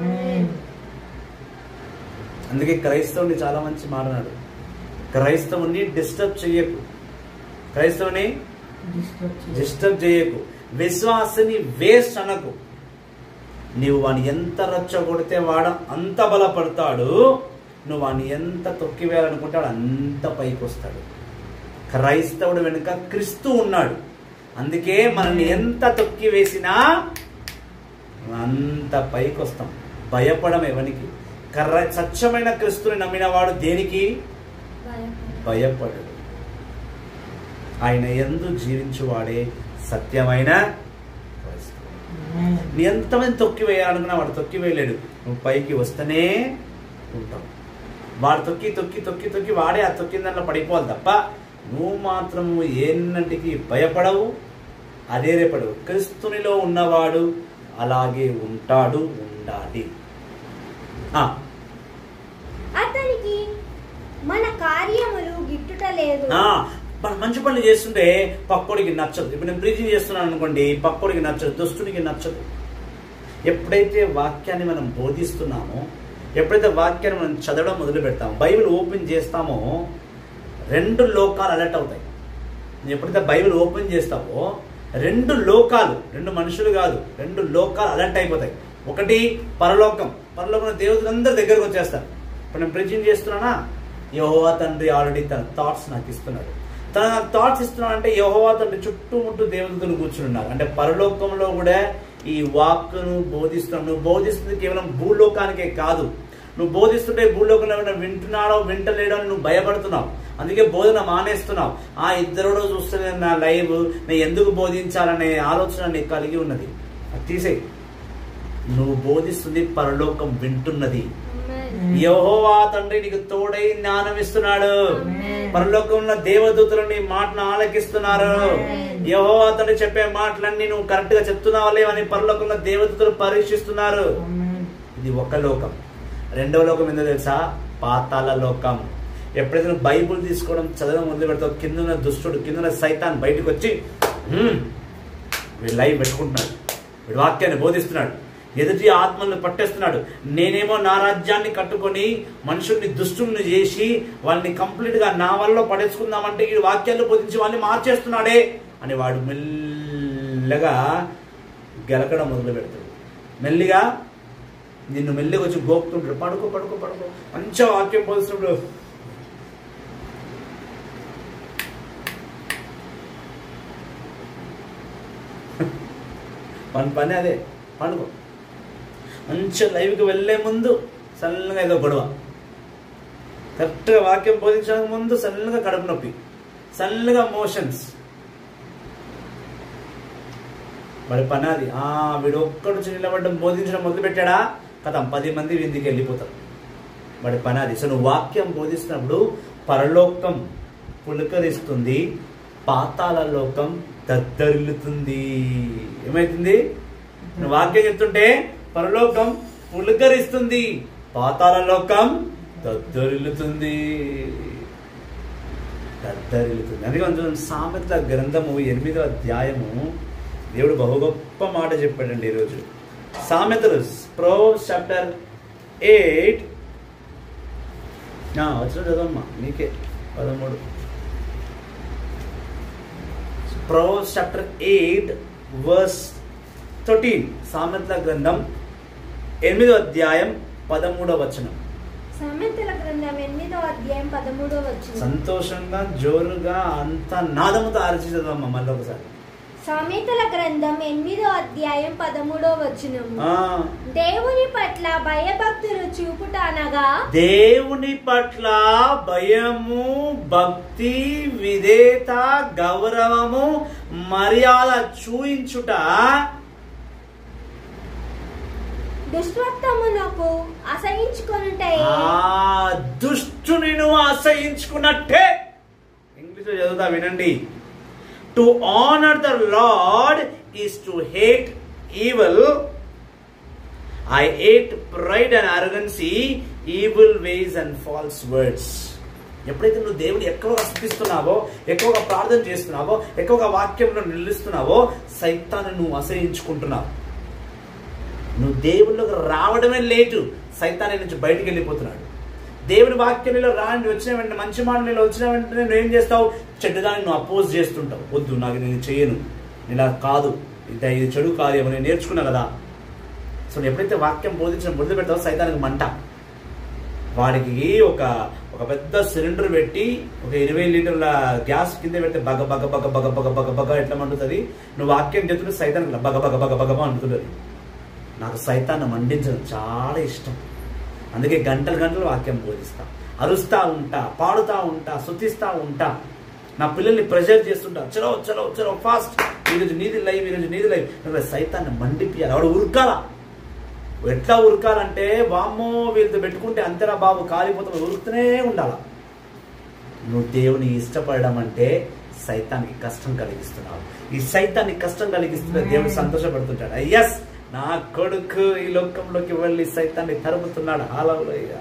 అందుకే క్రైస్తవుని చాలా మంచి మాట్లాడు క్రైస్తవుని డిస్టర్బ్ చెయ్యకు క్రైస్తవుని డిస్టర్బ్ చేయకు విశ్వాసని వేస్ట్ అనకు నీవు వాని ఎంత రచ్చగొడితే వాడు అంత బలపడతాడు నువ్వు వాని ఎంత తొక్కివేయాలనుకుంటే వాడు అంత పైకి వస్తాడు క్రైస్తవుడు వెనుక క్రీస్తు ఉన్నాడు అందుకే మనల్ని ఎంత తొక్కి వేసినా అంత పైకి వస్తాం భయపడం ఎవనికి కర్ర సత్యమైన క్రీస్తుని నమ్మిన వాడు దేనికి భయపడడు ఆయన ఎందు జీవించువాడే సత్యమైన క్రైస్తవుడు. నీ ఎంతమంది తొక్కి వేయాలనుకున్నా వాడు తొక్కి వేయలేడు నువ్వు పైకి వస్తేనే ఉంటావు వాడు తొక్కి తొక్కి తొక్కి తొక్కి వాడే ఆ తొక్కిన దాంట్లో పడిపోవాలి తప్ప నువ్వు మాత్రము ఎన్నటికి భయపడవు అదే రేపడు క్రిస్తునిలో ఉన్నవాడు అలాగే ఉంటాడు ఉండాలి ఆ, అతనికి మన కార్యములు గిట్టుట లేదు ఆ, మనం మంచి పనులు చేస్తుంటే పక్కోడికి నచ్చదు ఇప్పుడు నేను ప్రీచింగ్ చేస్తున్నాను అనుకోండి పక్కోడికి నచ్చదు దుష్టుడికి నచ్చదు ఎప్పుడైతే వాక్యాన్ని మనం బోధిస్తున్నామో ఎప్పుడైతే వాక్యాన్ని మనం చదవడం మొదలు పెడతామో బైబిల్ ఓపెన్ చేస్తామో రెండు లోకాలు అలర్ట్ అవుతాయి నువ్వు ఎప్పుడైతే బైబిల్ ఓపెన్ చేస్తావో రెండు లోకాలు రెండు మనుషులు కాదు రెండు లోకాలు అలర్ట్ అయిపోతాయి ఒకటి పరలోకం పరలోకంలో దేవతలందరూ దగ్గరకు వచ్చేస్తారు ఇప్పుడు నేను ప్రీచింగ్ చేస్తున్నానా యహోవా తండ్రి ఆల్రెడీ తన థాట్స్ నాకు ఇస్తున్నాడు తన నాకు థాట్స్ ఇస్తున్నాడు అంటే యహోవా తండ్రి చుట్టుముట్టు దేవతలు కూర్చుని ఉన్నారు అంటే పరలోకంలో కూడా ఈ వాక్ను బోధిస్తున్నావు నువ్వు బోధిస్తుంది కేవలం భూలోకానికే కాదు నువ్వు బోధిస్తుంటే భూలోకంలో ఏమైనా వింటున్నాడో వింటలేడో అని నువ్వు భయపడుతున్నావు అందుకే బోధన మానేస్తున్నావు ఆ ఇద్దరుడో చూస్తే నా లైవ్ నేను ఎందుకు బోధించాలనే ఆలోచన నీకు కలిగి ఉన్నది అది తీసేయి నువ్వు బోధిస్తుంది పరలోకం వింటున్నది యహోవా తండ్రి నీకు తోడై జ్ఞానం ఇస్తున్నాడు పరలోకంలో దేవదూతలు నీ మాటను ఆలకిస్తున్నారు యహోవా తండ్రి చెప్పే మాటలన్నీ నువ్వు కరెక్ట్ గా చెప్తున్నావా లేవని పరలోకంలో దేవదూతలు పరీక్షిస్తున్నారు ఇది ఒక లోకం రెండవ లోకం ఏందో తెలుసా పాతాల లోకం ఎప్పుడైతే నువ్వు బైబుల్ తీసుకోవడం చదవడం మొదలు పెడతావు కింద ఉన్న దుష్టుడు కింద ఉన్న సైతాన్ బయటకు వచ్చి "హ్మ్, వీడు లైవ్ పెట్టుకుంటున్నాడు వీడు వాక్యాన్ని బోధిస్తున్నాడు ఎదుటి ఆత్మలను పట్టేస్తున్నాడు నేనేమో నా రాజ్యాన్ని కట్టుకొని మనుషుల్ని దుష్టుల్ని చేసి వాళ్ళని కంప్లీట్ గా నా వల్ల పడేసుకుందామంటే ఈ వాక్యాలు బోధించి వాళ్ళని మార్చేస్తున్నాడే అని వాడు మెల్లగా గెలకడం మొదలు పెడతాడు మెల్లిగా నిన్ను మెల్లిగా వచ్చి గోపుతుంటాడు పడుకో పడుకో పడుకో మంచిగా వాక్యం పోస్తున్నప్పుడు మన పని అదే పండుకో మంచిగా లైవ్కి వెళ్ళే ముందు సడన్గా ఏదో గొడవ కరెక్ట్గా వాక్యం బోధించడానికి ముందు సడన్గా కడుపు నొప్పి సడన్గా మోషన్స్ వాడి పని అది ఆ వీడు ఒక్కడు వచ్చి నిలబడ్డం బోధించడం మొదలు పెట్టాడా కథం పది మంది వీందికి వెళ్ళిపోతారు వాడి పని అది సో నువ్వు వాక్యం బోధిస్తున్నప్పుడు పరలోకం పులకరిస్తుంది పాతాళ లోకం దద్దరిల్లుతుంది ఏమైతుంది నువ్వు వాక్యం చెప్తుంటే పరలోకం పులకరిస్తుంది పాతాళ లోకం దద్దరిల్లుతుంది దద్దరిల్లుతుంది అందుకే కొంచెం సామెతల గ్రంథము ఎనిమిదో అధ్యాయము దేవుడు బహు గొప్ప మాట చెప్పాడండి ఈరోజు సామెతలు ప్రో చాప్టర్ ఎయిట్ వచ్చిన చదవమ్మా నీకే పదమూడు ప్రో చాప్టర్ ఎయిట్ వర్స్ థర్టీన్ సామెతల గ్రంథం ఎనిమిదో అధ్యాయం పదమూడవ వచనం సామెతల గ్రంథం ఎనిమిదో అధ్యాయం పదమూడో వచ్చిన సంతోషంగా జోరుగా అంత నాదముతో అరచి చదవమ్మా మళ్ళీ ఒకసారి సామెతల గ్రంథం ఎనిమిదో అధ్యాయం పదమూడో వచనము ఆ, దేవుని పట్ల భయభక్తులు చూపుట అనగా దేవుని పట్ల భయము భక్తి విధేత గౌరవము మర్యాద చూయించుట దుష్టత్వమునకు అసహించుకొనుటే ఆ దుష్టుని నువ్వు అసహించుకున్నట్టే ఇంగ్లీష్ లో చదువుతా వినండి to honour the lord is to hate evil I hate pride and arrogance evil ways and false words ఎప్పుడైతే నువ్వు దేవుడు ఎక్కువగా స్థుతిస్తున్నావో ఎక్కువగా ప్రార్థన చేస్తున్నావో ఎక్కువగా వాక్యంలో నిలుస్తున్నావో సైతాన్ని నువ్వు అసహించుకుంటున్నావు నువ్వు దేవుళ్ళకి రావడమే లేటు సైతాన్ని నుంచి బయటికి వెళ్ళిపోతున్నాడు దేవుని వాక్యంలో రాండి వచ్చిన వెంటనే మంచి మాటలు వచ్చిన వెంటనే నువ్వు ఏం చేస్తావు చెడ్డదాన్ని నువ్వు అపోజ్ చేస్తుంటావు వద్దు నాకు నేను చేయను నేను ఇలా కాదు ఇది ఇది చెడు కార్యం నేను నేర్చుకున్నా కదా సో నువ్వు ఎప్పుడైతే వాక్యం బోధించిన మొదలు పెడతావో సైతానికి మంట వాడికి ఒక ఒక పెద్ద సిలిండర్ పెట్టి ఒక ఇరవై లీటర్ల గ్యాస్ కింద పెడితే బగ బగ బగ బగ బగ బగ బగ ఎట్లా మండుతుంది నువ్వు వాక్యం చెప్తుంటే సైతానికి బగ బగ బగ బగ అంటుతుంది నాకు సైతాన్ని మండించడం చాలా ఇష్టం అందుకే గంటలు గంటలు వాక్యం బోధిస్తా అరుస్తా ఉంటా పాడుతా ఉంటా శుతిస్తా ఉంటా నా పిల్లల్ని ప్రెషర్ చేస్తుంటా చలో చలో చలో ఫాస్ట్ ఈరోజు నీది లైవ్ ఈరోజు నీది లైవ్ నువ్వు సైతాన్ని మండిపియాలి వాడు ఉరకాలా ఎట్లా ఉరకాలంటే వామ్మో వీళ్ళతో పెట్టుకుంటే అంతేనా బాబు కాలిపోతాం ఉరుకుతూనే ఉండాలా నువ్వు దేవుని ఇష్టపడడం అంటే సైతానికి కష్టం కలిగిస్తున్నావు ఈ సైతానికి కష్టం కలిగిస్తున్న దేవుడు సంతోషపడుతుంటాడు ఎస్ నా కొడుకు ఈ లోకంలోకి వెళ్ళి సైతాన్ని తరుముతున్నాడు హాలయ్య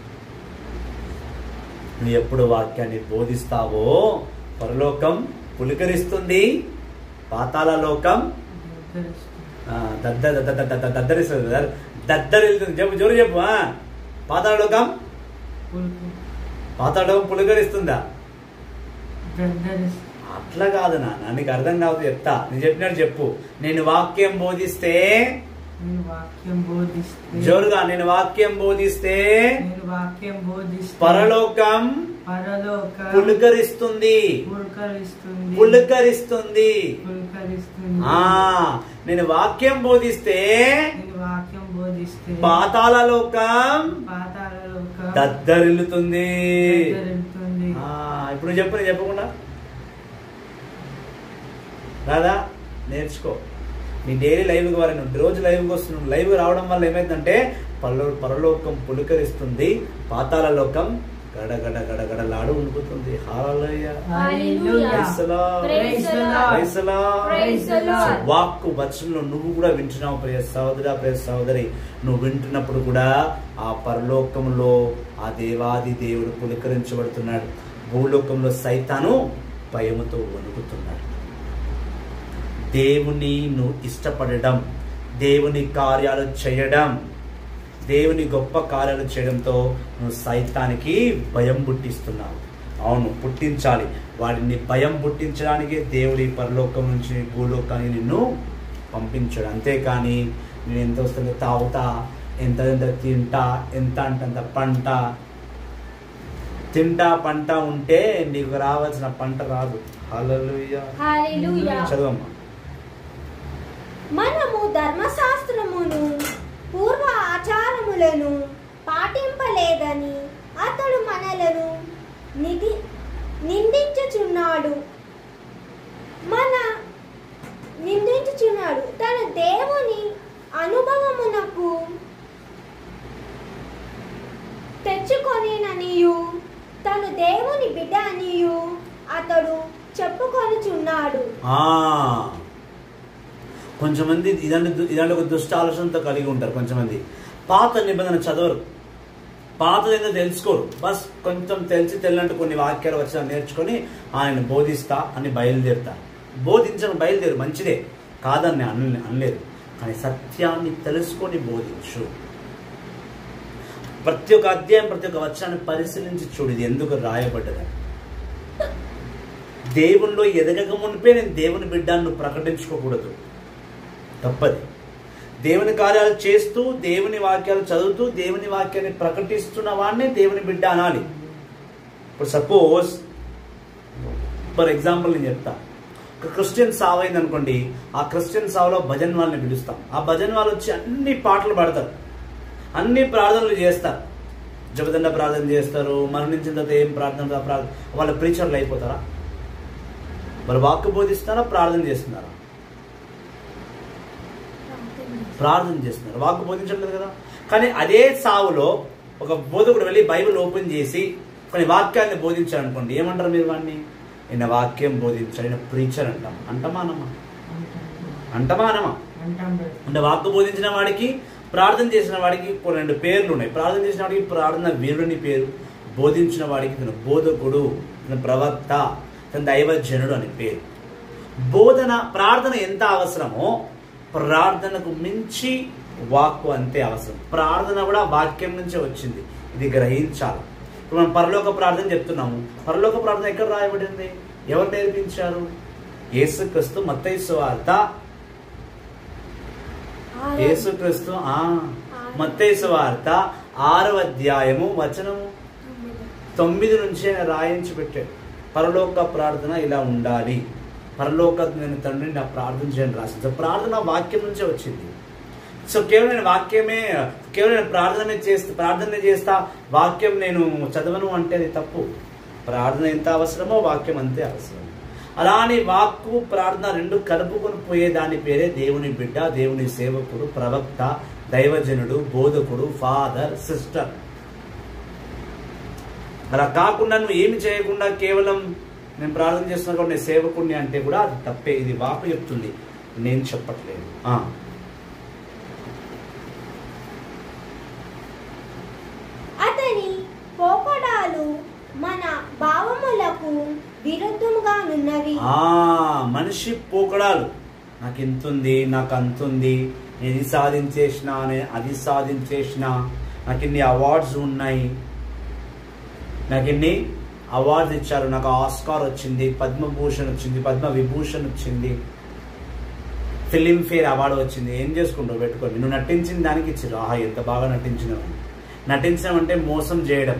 నువ్వు ఎప్పుడు వాక్యాన్ని బోధిస్తావో పరలోకం పులికరిస్తుంది పాతాళ లోకం ఆ, దద్ద దద్ద దద్ద దద్ద దద్దరిస్తుంది దద్దరి- దద్దరిల్లుతుంది చెప్పు జోరు చెప్పు ఆ. పాతాళ లోకం పాతాళ లోకం పులికరిస్తుందా అట్లా కాదు నాన్న నీకు అర్థం కాదు చెప్తా నేను చెప్పినట్టు చెప్పు నేను వాక్యం బోధిస్తే నేను వాక్యం బోధిస్తే జోరుగా నేను వాక్యం బోధిస్తే నేను వాక్యం బోధిస్తే పరలోకం పరలోక పులకరిస్తుంది పులకరిస్తుంది పులకరిస్తుంది పులకరిస్తుంది ఆ నేను వాక్యం బోధిస్తే నేను వాక్యం బోధిస్తే పాతాళ లోకం పాతాళలోక దద్దరిల్లుతుంది దద్దరిల్లుతుంది. ఆ, ఇప్పుడు నువ్వు చెప్పు నేను చెప్పకుండా రాదా నేర్చుకో నీ డైలీ లైవ్ ద్వారా నువ్వు రోజు లైవ్కి వస్తున్నావు లైవ్ రావడం వల్ల ఏమైందంటే పరలో పరలోకం పులకరిస్తుంది పాతాళ లోకం గడగడ గడగడలాడు ఉండిపోతుంది హాలయ్య hallelujah. Praise the Lord. Praise the Lord. Praise the Lord. Praise the Lord. So వాక్కు వచనంలో నువ్వు కూడా వింటున్నావు ప్రియ సహోదర ప్రియ సహోదరి నువ్వు వింటున్నప్పుడు కూడా ఆ పరలోకంలో ఆ దేవాది దేవుడు పులకరించబడుతున్నాడు భూలోకంలో సైతాను భయముతో వణుకుతున్నాడు దేవుని నువ్వు ఇష్టపడడం దేవుని కార్యాలు చేయడం దేవుని గొప్ప కార్యాలు చేయడంతో నువ్వు సైతానికి భయం పుట్టిస్తున్నావు అవును పుట్టించాలి వాడిని భయం పుట్టించడానికి దేవుడి పరలోకం నుంచి భూలోకానికి నిన్ను పంపించాడు అంతేకాని నేను ఎంత వస్తుందో తాగుతా ఎంత ఎంత తింటా ఎంత అంటే అంత పంట తింటా పంట ఉంటే నీకు రావాల్సిన పంట రాదు హల్లెలూయా హల్లెలూయా. చదవమ్మా మనము ధర్మశాస్త్రమును పూర్వ అతడు చెప్పుకొనుచున్నాడు ఆ కొంచెమంది ఇదంటే ఇదంటే ఒక దుష్ట ఆలోచనతో కలిగి ఉంటారు కొంచెమంది పాత నిబంధన చదవరు పాతది ఏదో తెలుసుకోరు బస్ కొంచెం తెలిసి తెలియనట్టు కొన్ని వాక్యాలు వచ్చిన నేర్చుకొని ఆయన బోధిస్తా అని బయలుదేరుతారు బోధించడం బయలుదేరు మంచిదే కాదని అన అనలేదు కానీ సత్యాన్ని తెలుసుకొని బోధించు ప్రతి ఒక్క అధ్యాయం ప్రతి ఒక్క వచనాన్ని పరిశీలించి చూడు ఇది ఎందుకు రాయబడ్డదని దేవుల్లో ఎదగక మునిపే నేను దేవుని బిడ్డాన్ని ప్రకటించుకోకూడదు తప్పది దేవుని కార్యాలు చేస్తూ దేవుని వాక్యాలు చదువుతూ దేవుని వాక్యాన్ని ప్రకటిస్తున్న వాడిని దేవుని బిడ్డ అనాలి ఇప్పుడు సపోజ్ ఫర్ ఎగ్జాంపుల్ నేను చెప్తా ఒక క్రిస్టియన్ సావు అయింది అనుకోండి ఆ క్రిస్టియన్ సావులో భజన్ వాళ్ళని పిలుస్తాం ఆ భజన్ వాళ్ళు వచ్చి అన్ని పాటలు పాడతారు అన్ని ప్రార్థనలు చేస్తారు జపదండ ప్రార్థన చేస్తారు మరణించిన తర్వాత ఏం ప్రార్థన ప్రార్థన వాళ్ళ ప్రీచర్లు అయిపోతారా వాళ్ళు వాక్కు బోధిస్తారా ప్రార్థన చేస్తున్నారా ప్రార్థన చేస్తున్నారు వాక్కు బోధించట్లేదు కదా కానీ అదే సావులో ఒక బోధకుడు వెళ్ళి బైబిల్ ఓపెన్ చేసి కొన్ని వాక్యాన్ని బోధించాడు అనుకోండి ఏమంటారు మీరు వాడిని ఈయన వాక్యం బోధించాడు ఈయన ప్రీచర్ అంటాం అంటమా అనమా అంటమా అనమా అంటాం బ్రదర్. అంటే వాక్కు బోధించిన వాడికి ప్రార్థన చేసిన వాడికి కొన్ని రెండు పేర్లు ఉన్నాయి ప్రార్థన చేసిన వాడికి ప్రార్థన వీరుని పేరు బోధించిన వాడికి తన బోధకుడు తన ప్రవక్త తన దైవజనుడు అని పేరు బోధన ప్రార్థన ఎంత అవసరమో ప్రార్థనకు మించి వాక్కు అంతే అవసరం ప్రార్థన కూడా వాక్యం నుంచే వచ్చింది ఇది గ్రహించాలి ఇప్పుడు మనం పరలోక ప్రార్థన చెప్తున్నాము పరలోక ప్రార్థన ఎక్కడ రాయబడింది ఎవరు నేర్పించారు యేసుక్రీస్తు మత్తయి వార్త యేసుక్రీస్తు ఆ మత్తయి వార్త ఆరవ అధ్యాయము వచనము తొమ్మిది నుంచి ఆయన రాయించి పెట్టాడు పరలోక ప్రార్థన ఇలా ఉండాలి పరలోక నేను తండ్రిని నా ప్రార్థన చేయని రాసింది సో ప్రార్థన వాక్యం నుంచే వచ్చింది సో కేవలం నేను వాక్యమే కేవలం నేను ప్రార్థన చేస్తా ప్రార్థన చేస్తా వాక్యం నేను చదవను అంటే అది తప్పు ప్రార్థన ఎంత అవసరమో వాక్యం అంతే అవసరం అలా అని వాక్కు ప్రార్థన రెండు కలుపుకొని పోయే దాని పేరే దేవుని బిడ్డ దేవుని సేవకుడు ప్రవక్త దైవజనుడు బోధకుడు ఫాదర్ సిస్టర్ అలా కాకుండా నువ్వు ఏమి చేయకుండా కేవలం నేను ప్రార్థన చేస్తున్నా కూడా నేను సేవకుడిని అంటే కూడా అది తప్పే ఇది వాకు చెప్తుంది నేను చెప్పట్లేదు ఆ. అతని పోకడాలు మన భావములకు విరుద్ధముగానున్నవి ఆ మనిషి పోకడాలు నాకు ఇంతుంది నాకు అంతుంది నేను ఇది సాధించేసిన నేను అది సాధించేసిన నాకు ఇన్ని అవార్డ్స్ ఉన్నాయి నాకు ఇన్ని అవార్డ్స్ ఇచ్చారు నాకు ఆస్కార్ వచ్చింది పద్మభూషణ్ వచ్చింది పద్మ విభూషణ్ వచ్చింది ఫిలింఫేర్ అవార్డు వచ్చింది ఏం చేసుకుంటావు పెట్టుకొని నువ్వు నటించిన దానికి ఇచ్చారు ఆహా ఎంత బాగా నటించినావు నటించడం అంటే మోసం చేయడం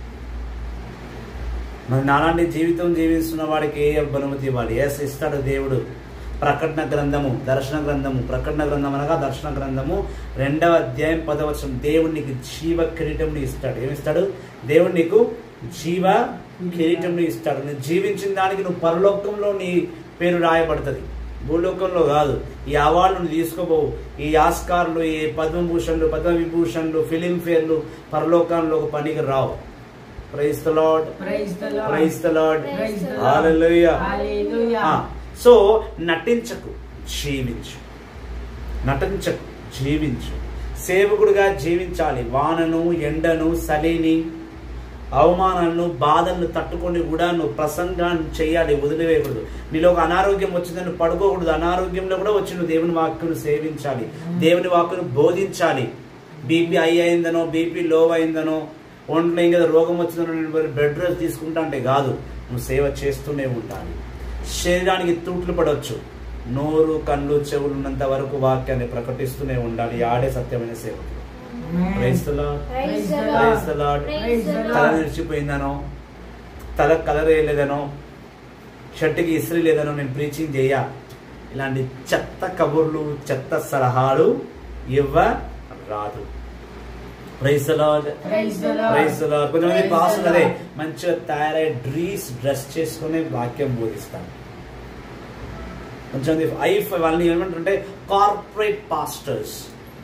మరి నాలాంటి జీవితం జీవిస్తున్న వాడికి ఏ బనుమతి ఇవ్వాలి ఎస్ ఇస్తాడు దేవుడు ప్రకటన గ్రంథము దర్శన గ్రంథము ప్రకటన గ్రంథం అనగా దర్శన గ్రంథము రెండవ అధ్యాయం పదవచనం దేవుడు నీకు జీవ కిరీటంని ఇస్తాడు ఏమిస్తాడు దేవుడు నీకు జీవ కిరీటంని ఇస్తాడు నువ్వు జీవించిన దానికి నువ్వు పరలోకంలో నీ పేరు రాయబడుతుంది భూలోకంలో కాదు ఈ అవార్డు నువ్వు తీసుకోబోవు ఈ ఆస్కార్లు ఈ పద్మభూషణ్లు పద్మవిభూషణ్లు ఫిలింఫేర్లు పరలోకంలో ఒక పనికి రావు praise the Lord Praise the Lord. Praise the Lord Praise the Lord. Hallelujah Hallelujah. ఆ, సో నటించకు జీవించు నటించకు జీవించు సేవకుడుగా జీవించాలి వానను ఎండను చలిని అవమానాలను బాధలను తట్టుకొని కూడా నువ్వు ప్రసంగాన్ని చేయాలి వదిలివేయకూడదు నీలో ఒక అనారోగ్యం వచ్చిందని పడుకోకూడదు అనారోగ్యంలో కూడా వచ్చి నువ్వు దేవుని వాక్కును సేవించాలి దేవుని వాక్కును బోధించాలి బీపీ హై అయిందనో బీపీ లో అయిందనో ఒంట్లో ఇంకా రోగం వచ్చిందనో నేను బెడ్ రెస్ట్ తీసుకుంటా అంటే కాదు నువ్వు సేవ చేస్తూనే ఉండాలి శరీరానికి తూట్లు పడవచ్చు నోరు కళ్ళు చెవులు ఉన్నంత వరకు వాక్యాన్ని ప్రకటిస్తూనే ఉండాలి ఆడే సత్యమైన సేవకుడు Amen. Praise the Lord. Praise the Praise the Lord. Lord. Praise the తల Lord. నిలిచిపోయిందనో తల కలర్ వేయలేదనో షర్ట్కి ఇస్త్రీ లేదనో నేను ప్రీచింగ్ చేయ ఇలాంటి చెత్త కబుర్లు చెత్త సలహాలు ఇవ్వ రాదు praise lord Praise the Lord. Praise lord కొంతమంది Praise the పాస్టర్లు అదే Lord. మంచిగా తయారై డ్రీస్ డ్రెస్ చేసుకుని వాక్యం బోధిస్తాను కొంచెం ఐఫ్ వాళ్ళని ఏమంటుంటే కార్పొరేట్ పాస్టర్స్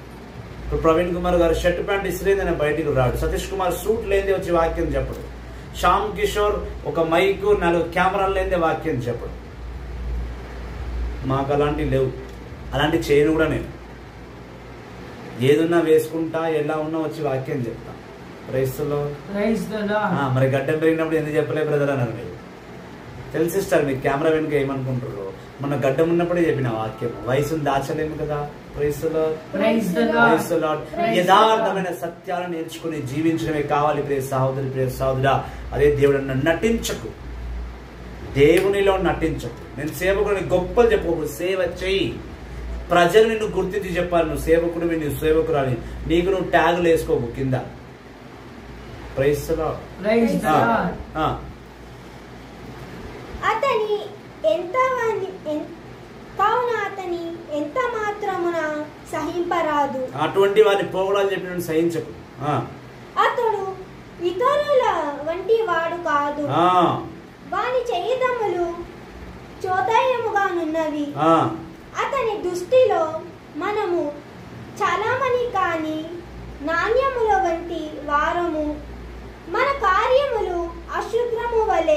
ఇప్పుడు ప్రవీణ్ కుమార్ గారు షర్ట్ ప్యాంట్ ఇసిరేందని బయటికి రాడు సతీష్ కుమార్ సూట్ లేని వచ్చి వాక్యం చెప్పడు శ్యామ్ కిషోర్ ఒక మైకు నాలుగు కెమెరాలు లేదే వాక్యం చెప్పడు మాకు అలాంటివి లేవు అలాంటి చేయను కూడా నేను ఏదున్నా వేసుకుంటా ఎలా ఉన్నా వచ్చి వాక్యం చెప్తా ప్రైస్లో ప్రైజ్ ద లార్డ్ మరి గడ్డం పెరిగినప్పుడు ఎందుకు చెప్పలే బ్రదర్ అన్నారు మీరు తెలిసి సార్ మీకు కెమెరా వెనుక ఏమనుకుంటారు మన గడ్డం ఉన్నప్పుడే చెప్పిన వాక్యం వయసును దాచలేము కదా ప్రైస్లో praise the Praise the lord Lord. యథార్థమైన సత్యాలను నేర్చుకుని జీవించడమే కావాలి ప్రియ సహోదరి ప్రియ సహోదరా అదే దేవుడు నన్ను నటించకు దేవునిలో నటించకు నేను సేవకుడిని గొప్పలు చెప్పకూడదు సేవ చెయ్యి ప్రజలు నిన్ను గుర్తించి చెప్పాలి నువ్వు సేవకుడు నువ్వు సేవకురాలి నీకు నువ్వు ట్యాగులు వేసుకోకు కింద ప్రైస్ ప్రైజ్ ద లార్డ్ అతని ఎంత వాని- ఎన్- కావున అతని ఎంత మాత్రమున సహింపరాదు అటువంటి వారిని పోగడాలు చెప్పిన సహించకు ఆ, అతడు ఇతరుల వంటి వాడు కాదు ఆ, వాని చేయుదములు చోదయముగానున్నవి ఆ. అతని దృష్టిలో మనము చలమని కాని నాణ్యముల వంటి వారము మన కార్యములు అశుభ్రము వలె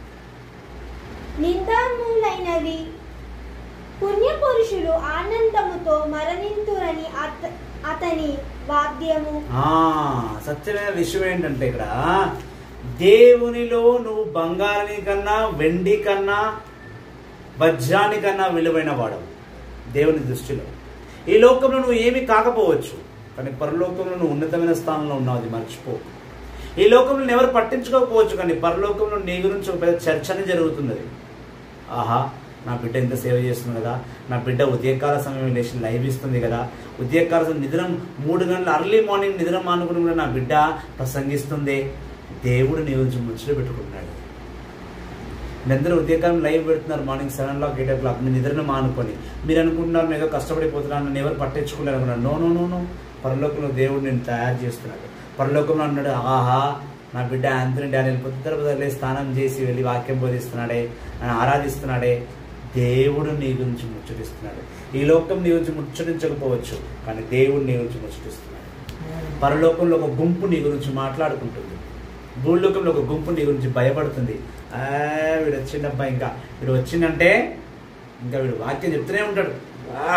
నిందములైనవి పుణ్యపురుషులు ఆనందముతో మరణింతురని అత అతని వాద్యము ఆ సత్యమైన విషయం ఏంటంటే ఇక్కడ దేవునిలో నువ్వు బంగారాని కన్నా వెండి కన్నా వజ్రాని కన్నా విలువైన వాడవు దేవుని దృష్టిలో ఈ లోకంలో నువ్వు ఏమీ కాకపోవచ్చు కానీ పరలోకంలో నువ్వు ఉన్నతమైన స్థానంలో ఉన్నావు అది మర్చిపో ఈ లోకంలో నువ్వు ఎవరు పట్టించుకోకపోవచ్చు కానీ పరలోకంలో నీ గురించి ఒక పెద్ద చర్చనే జరుగుతున్నది ఆహా నా బిడ్డ ఎంత సేవ చేస్తుంది కదా నా బిడ్డ ఉదయకాల సమయం లేచి లైవ్ ఇస్తుంది కదా ఉదయకాల సమయం నిద్రం మూడు గంటల అర్లీ మార్నింగ్ నిద్ర మానుకుని కూడా నా బిడ్డ ప్రసంగిస్తుంది దేవుడు నీ గురించి ముచ్చట పెట్టుకుంటున్నాడు మీరందరూ ఉదయకాలం లైవ్ పెడుతున్నారు మార్నింగ్ సెవెన్ లాక్ ఎయిట్ ఓ క్లాక్ మీ నిద్రను మానుకొని మీరు అనుకుంటున్నారు నేను ఏదో కష్టపడిపోతున్నాను నన్ను ఎవరు పట్టించుకోలేరు అనుకున్నారు నో నో నో నో పరలోకంలో దేవుడు నేను తయారు చేస్తున్నాడు పరలోకంలో అన్నాడు ఆహా నా బిడ్డ ఆంథనీ డానియల్ పొద్దుతర బదులే స్నానం చేసి వెళ్ళి వాక్యం బోధిస్తున్నాడే నన్ను ఆరాధిస్తున్నాడే దేవుడు నీ గురించి ముచ్చటిస్తున్నాడు ఈ లోకం నీ గురించి ముచ్చటించకపోవచ్చు కానీ దేవుడు నీ గురించి ముచ్చటిస్తున్నాడు పరలోకంలో ఒక గుంపు నీ గురించి మాట్లాడుకుంటుంది భూలోకంలో ఒక గుంపు నీ గురించి భయపడుతుంది ఆ, వీడు వచ్చిండబ్బా ఇంకా వీడు వచ్చిందంటే ఇంకా వీడు వాక్యం చెప్తూనే ఉంటాడు ఆ!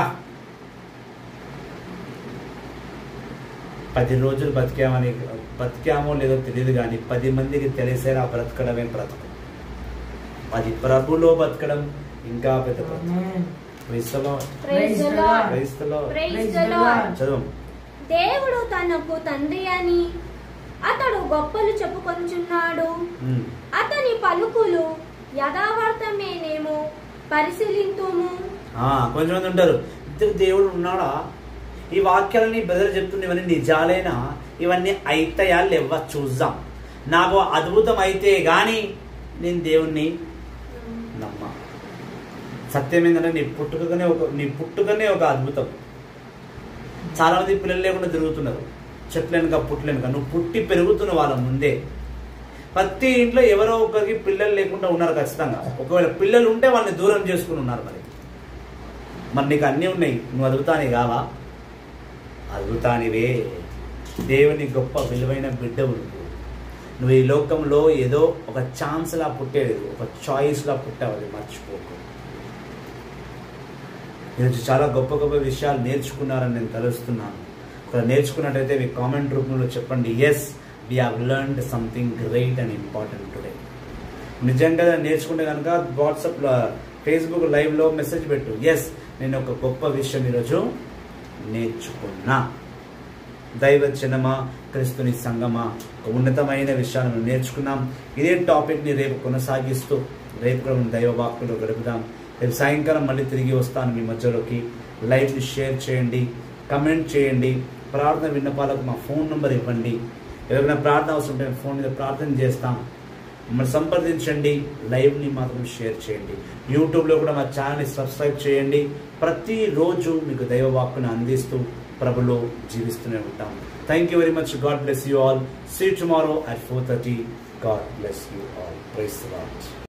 పది రోజులు బతికామని బతికామో లేదో తెలియదు కానీ పది మందికి తెలిసేలా బ్రతకడమే బ్రతకం అది ప్రభులో బతకడం ఇంకా పెద్ద బ్రతకం ఆమేన్ క్రైస్తలో Praise the the Lord. Lord. క్రైస్తలో Praise Praise the the Lord. Lord. చదువు దేవుడు తనకు తండ్రి అని అతడు గొప్పలు చెప్పుకొంచున్నాడు ఉమ్. అతని పలుకులు యథార్థమేనేమో పరిశీలింతుము ఆ, కొంతమంది ఉంటారు ఇద్దరు దేవుడు ఉన్నాడా ఈ వాక్యాలని బెదర్ చెప్తున్న ఇవన్నీ నిజాలేనా ఇవన్నీ అయితాయా లేవా చూద్దాం నాకు అద్భుతం అయితే గాని నేను దేవుణ్ణి నమ్మ సత్యం ఏంటంటే నీ పుట్టుకనే ఒక నీ పుట్టుకనే ఒక అద్భుతం చాలా మంది పిల్లలు లేకుండా తిరుగుతున్నారు చెట్లనుక పుట్లనుక నువ్వు పుట్టి పెరుగుతున్న వాళ్ళ ముందే ప్రతి ఇంట్లో ఎవరో ఒకరికి పిల్లలు లేకుండా ఉన్నారు ఖచ్చితంగా ఒకవేళ పిల్లలు ఉంటే వాళ్ళని దూరం చేసుకుని ఉన్నారు మరి మరి నీకు అన్నీ ఉన్నాయి నువ్వు అద్భుతాని కావా అద్భుతానివే దేవుని గొప్ప విలువైన బిడ్డవు నువ్వు నువ్వు ఈ లోకంలో ఏదో ఒక ఛాన్స్లా పుట్టేది ఒక చాయిస్లా పుట్టావు అది మర్చిపోకు ఈరోజు చాలా గొప్ప గొప్ప విషయాలు నేర్చుకున్నారని నేను తలుస్తున్నాను ఒకవేళ నేర్చుకున్నట్టయితే మీ కామెంట్ రూపంలో చెప్పండి yes we have learned something great and important today నిజంగా నేర్చుకుంటే కనుక వాట్సాప్ ఫేస్బుక్ లైవ్లో మెసేజ్ పెట్టు ఎస్ నేను ఒక గొప్ప విషయం ఈరోజు నేర్చుకున్నా దైవ జనమా క్రిస్తుని సంగమా ఒక ఉన్నతమైన విషయాలను నేర్చుకున్నాం ఇదే టాపిక్ని రేపు కొనసాగిస్తూ రేపు కూడా మనం దైవ వాక్కులో గడుపుదాం రేపు సాయంకాలం మళ్ళీ తిరిగి వస్తాను మీ మధ్యలోకి లైవ్ని షేర్ చేయండి కమెంట్ చేయండి ప్రార్థన విన్నపాలకు మా ఫోన్ నెంబర్ ఇవ్వండి ఎవరైనా ప్రార్థన అవసరం ఉంటే ఫోన్ మీద ప్రార్థన చేస్తాం మమ్మల్ని సంప్రదించండి లైవ్ని మాత్రం షేర్ చేయండి యూట్యూబ్లో కూడా మా ఛానల్ని సబ్స్క్రైబ్ చేయండి ప్రతిరోజు మీకు దైవ వాక్కును అందిస్తూ ప్రభులో జీవిస్తూనే ఉంటాం thank you very much God bless you all see tomorrow at four thirty God bless you all praise lot